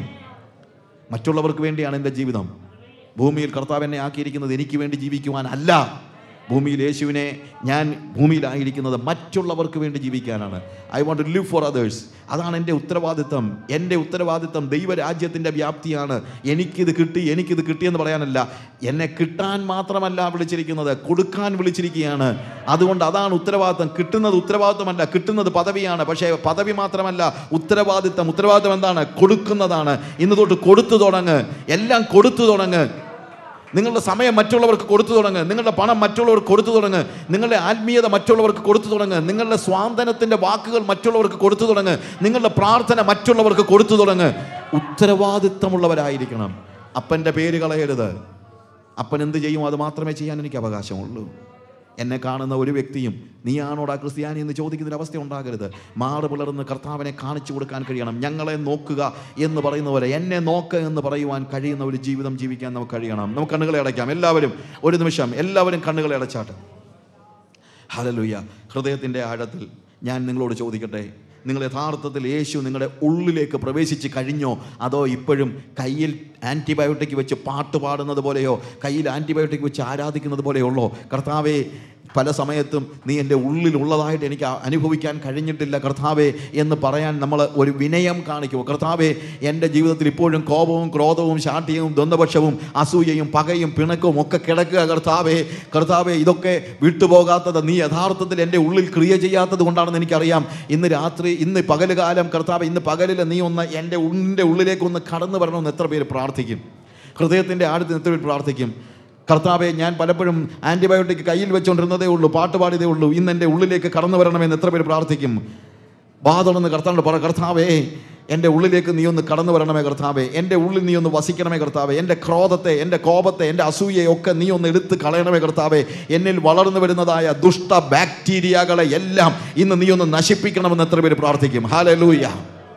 മറ്റുള്ളവർക്ക് വേണ്ടിയാണ് എൻ്റെ ജീവിതം ഭൂമിയിൽ കർത്താവ് എന്നെ ആക്കിയിരിക്കുന്നത് എനിക്ക് വേണ്ടി ജീവിക്കുവാൻ അല്ല ഭൂമിയിൽ യേശുവിനെ ഞാൻ ഭൂമിയിലായിരിക്കുന്നത് മറ്റുള്ളവർക്ക് വേണ്ടി ജീവിക്കാനാണ് I want to live for others അതാണ് എൻ്റെ ഉത്തരവാദിത്തം എൻ്റെ ഉത്തരവാദിത്തം ദൈവരാജ്യത്തിൻ്റെ വ്യാപ്തിയാണ് എനിക്കിത് കിട്ടി എനിക്കിത് കിട്ടിയെന്ന് പറയാനല്ല എന്നെ കിട്ടാൻ മാത്രമല്ല വിളിച്ചിരിക്കുന്നത് കൊടുക്കാൻ വിളിച്ചിരിക്കുകയാണ് അതുകൊണ്ട് അതാണ് ഉത്തരവാദിത്തം കിട്ടുന്നത് ഉത്തരവാദിത്തമല്ല കിട്ടുന്നത് പദവിയാണ് പക്ഷേ പദവി മാത്രമല്ല ഉത്തരവാദിത്തം ഉത്തരവാദിത്തം എന്താണ് കൊടുക്കുന്നതാണ് ഇന്ന് തൊട്ട് കൊടുത്തു തുടങ്ങ് എല്ലാം കൊടുത്തു തുടങ്ങ് നിങ്ങളുടെ സമയം മറ്റുള്ളവർക്ക് കൊടുത്തു തുടങ്ങ് നിങ്ങളുടെ പണം മറ്റുള്ളവർക്ക് കൊടുത്തു തുടങ്ങ് നിങ്ങളുടെ ആത്മീയത മറ്റുള്ളവർക്ക് കൊടുത്തു തുടങ്ങ് നിങ്ങളുടെ സ്വാതന്ത്ര്യത്തിൻ്റെ വാക്കുകൾ മറ്റുള്ളവർക്ക് കൊടുത്തു തുടങ്ങ് നിങ്ങളുടെ പ്രാർത്ഥന മറ്റുള്ളവർക്ക് കൊടുത്തു തുടങ്ങ് ഉത്തരവാദിത്തമുള്ളവരായിരിക്കണം അപ്പൻ്റെ പേര് കളയരുത് അപ്പൻ എന്ത് ചെയ്യും അത് മാത്രമേ ചെയ്യാൻ എനിക്ക് അവകാശമുള്ളൂ എന്നെ കാണുന്ന ഒരു വ്യക്തിയും നീയാണോടാ ക്രിസ്ത്യാനി എന്ന് ചോദിക്കുന്നതിന് അവസ്ഥ ഉണ്ടാകരുത് മാറ് പിളർന്ന് കർത്താവിനെ കാണിച്ചു കൊടുക്കാൻ കഴിയണം ഞങ്ങളെ നോക്കുക എന്ന് പറയുന്ന പോലെ എന്നെ നോക്ക് എന്ന് പറയുവാൻ കഴിയുന്ന ഒരു ജീവിതം ജീവിക്കാൻ നമുക്ക് കഴിയണം നമുക്ക് കണ്ണുകളെ അടയ്ക്കാം എല്ലാവരും ഒരു നിമിഷം എല്ലാവരും കണ്ണുകളെ അടച്ചാട്ടെ ഹലലുയ്യ ഹൃദയത്തിൻ്റെ ആഴത്തിൽ ഞാൻ നിങ്ങളോട് ചോദിക്കട്ടെ നിങ്ങൾ യഥാർത്ഥത്തിൽ യേശു നിങ്ങളുടെ ഉള്ളിലേക്ക് പ്രവേശിച്ച് കഴിഞ്ഞോ അതോ ഇപ്പോഴും കയ്യിൽ ആൻറ്റിബയോട്ടിക് വെച്ച് പാട്ട് പാടുന്നത് പോലെയോ കയ്യിൽ ആൻറ്റിബയോട്ടിക് വെച്ച് ആരാധിക്കുന്നത് പോലെയുള്ളോ കർത്താവെ പല സമയത്തും നീ എൻ്റെ ഉള്ളിലുള്ളതായിട്ട് എനിക്ക് അ- അനുഭവിക്കാൻ കഴിഞ്ഞിട്ടില്ല കർത്താവെ എന്ന് പറയാൻ നമ്മൾ ഒരു വിനയം കാണിക്കുമോ കർത്താവെ എൻ്റെ ജീവിതത്തിൽ ഇപ്പോഴും കോപവും ക്രോധവും ശാഠ്യവും ദ്വന്ദ്വപക്ഷവും അസൂയയും പകയും പിണക്കവും ഒക്കെ കിടക്കുക കർത്താവെ കർത്താവെ ഇതൊക്കെ വിട്ടുപോകാത്തത് നീ യഥാർത്ഥത്തിൽ എൻ്റെ ഉള്ളിൽ ക്രിയ ചെയ്യാത്തത് കൊണ്ടാണെന്ന് എനിക്കറിയാം ഇന്ന് രാത്രി ഇന്ന് പകലുകാലം കർത്താവ് ഇന്ന് പകലിൽ നീ ഒന്ന് എൻ്റെ ഉള്ളിൻ്റെ ഉള്ളിലേക്ക് ഒന്ന് കടന്നു വരണമെന്ന് എത്ര പേര് പ്രാർത്ഥിക്കും ഹൃദയത്തിൻ്റെ ആഴത്തിൽ എത്ര പേര് പ്രാർത്ഥിക്കും കർത്താവെ ഞാൻ പലപ്പോഴും ആൻറ്റിബയോട്ടിക് കയ്യിൽ വെച്ചുകൊണ്ടിരുന്നതേ ഉള്ളൂ പാട്ട് പാടിയതേ ഉള്ളൂ ഇന്ന് എൻ്റെ ഉള്ളിലേക്ക് കടന്നു വരണമെന്ന് എത്ര പേര് പ്രാർത്ഥിക്കും ബാധണെന്ന് കർത്താവിനോട് പറ കർത്താവേ എൻ്റെ ഉള്ളിലേക്ക് നീ ഒന്ന് കടന്നു വരണമേ കർത്താവേ എൻ്റെ ഉള്ളിൽ നീ ഒന്ന് വസിക്കണമേ കർത്താവേ എൻ്റെ ക്രോധത്തെ എൻ്റെ കോപത്തെ എൻ്റെ അസൂയയെ ഒക്കെ നീ ഒന്ന് എടുത്ത് കളയണമേ കർത്താവേ എന്നിൽ വളർന്നു വരുന്നതായ ദുഷ്ട ബാക്ടീരിയകളെ എല്ലാം ഇന്ന് നീ ഒന്ന് നശിപ്പിക്കണമെന്ന് എത്ര പേര് പ്രാർത്ഥിക്കും ഹാലലൂയ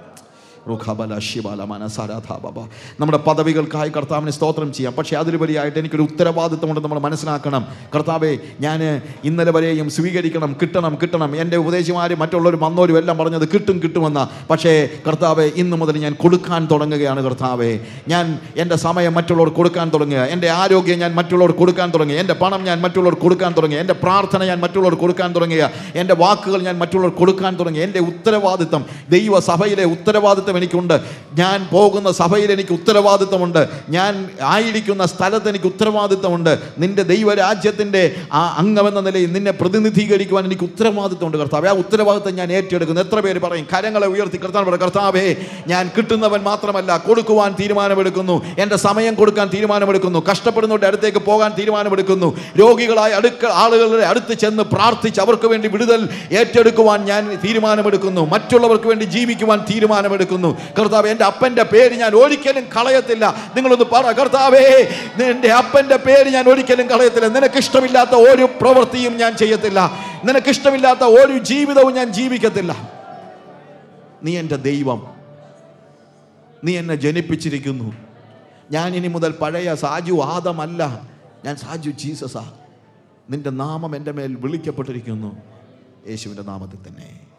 റുഖബല ശിബല മനസാരാധാബ നമ്മുടെ പദവികൾക്കായി കർത്താവിന് സ്തോത്രം ചെയ്യാം പക്ഷേ അതിലുപരിയായിട്ട് എനിക്കൊരു ഉത്തരവാദിത്തമുണ്ട് നമ്മൾ മനസ്സിലാക്കണം കർത്താവെ ഞാൻ ഇന്നലെ വരെയും സ്വീകരിക്കണം കിട്ടണം കിട്ടണം എൻ്റെ ഉപദേശിമാരും മറ്റുള്ളവരും വന്നവരും എല്ലാം പറഞ്ഞത് കിട്ടും കിട്ടുമെന്ന പക്ഷേ കർത്താവെ ഇന്ന് മുതൽ ഞാൻ കൊടുക്കാൻ തുടങ്ങുകയാണ് കർത്താവെ ഞാൻ എൻ്റെ സമയം മറ്റുള്ളവർ കൊടുക്കാൻ തുടങ്ങുക എൻ്റെ ആരോഗ്യം ഞാൻ മറ്റുള്ളവർ കൊടുക്കാൻ തുടങ്ങി എൻ്റെ പണം ഞാൻ മറ്റുള്ളവർ കൊടുക്കാൻ തുടങ്ങി എൻ്റെ പ്രാർത്ഥന ഞാൻ മറ്റുള്ളവർ കൊടുക്കാൻ തുടങ്ങിയ എൻ്റെ വാക്കുകൾ ഞാൻ മറ്റുള്ളവർ കൊടുക്കാൻ തുടങ്ങി എൻ്റെ ഉത്തരവാദിത്തം ദൈവ സഭയിലെ ഉത്തരവാദിത്തം എനിക്കുണ്ട് ഞാൻ പോകുന്ന സഭയിൽ എനിക്ക് ഉത്തരവാദിത്തമുണ്ട് ഞാൻ ആയിരിക്കുന്ന സ്ഥലത്ത് എനിക്ക് ഉത്തരവാദിത്തമുണ്ട് നിന്റെ ദൈവരാജ്യത്തിൻ്റെ ആ അംഗമെന്ന നിലയിൽ നിന്നെ പ്രതിനിധീകരിക്കുവാൻ എനിക്ക് ഉത്തരവാദിത്തമുണ്ട് കർത്താവേ ആ ഉത്തരവാദിത്തം ഞാൻ ഏറ്റെടുക്കുന്നു എത്ര പേര് പറയും കരങ്ങളെ ഉയർത്തി കർത്താൻ പറയും കർത്താവേ ഞാൻ കിട്ടുന്നവൻ മാത്രമല്ല കൊടുക്കുവാൻ തീരുമാനമെടുക്കുന്നു എൻ്റെ സമയം കൊടുക്കാൻ തീരുമാനമെടുക്കുന്നു കഷ്ടപ്പെടുന്നവരുടെ അടുത്തേക്ക് പോകാൻ തീരുമാനമെടുക്കുന്നു രോഗികളായ അടുക്ക ആളുകളുടെ അടുത്ത് ചെന്ന് പ്രാർത്ഥിച്ച് അവർക്ക് വേണ്ടി വിടുതൽ ഏറ്റെടുക്കുവാൻ ഞാൻ തീരുമാനമെടുക്കുന്നു മറ്റുള്ളവർക്ക് വേണ്ടി ജീവിക്കുവാൻ തീരുമാനമെടുക്കുന്നു കർത്താവ് എൻ്റെ അപ്പൻ്റെ പേര് ഞാൻ ഒരിക്കലും കളയത്തില്ല നിങ്ങളൊന്ന് പറ കർത്താവേ എൻ്റെ അപ്പൻ്റെ പേര് ഞാൻ ഒരിക്കലും കളയത്തില്ല നിനക്ക് ഇഷ്ടമില്ലാത്ത ഒരു പ്രവൃത്തിയും ഞാൻ ചെയ്യത്തില്ല നിനക്ക് ഇഷ്ടമില്ലാത്ത ഒരു ജീവിതവും ഞാൻ ജീവിക്കത്തില്ല നീ എൻ്റെ ദൈവം നീ എന്നെ ജനിപ്പിച്ചിരിക്കുന്നു ഞാൻ ഇനി മുതൽ പഴയ സാജു ആദമല്ല ഞാൻ സാജു ജീസസാ നിന്റെ നാമം എൻ്റെ മേൽ വിളിക്കപ്പെട്ടിരിക്കുന്നു യേശുവിൻ്റെ നാമത്തിൽ തന്നെ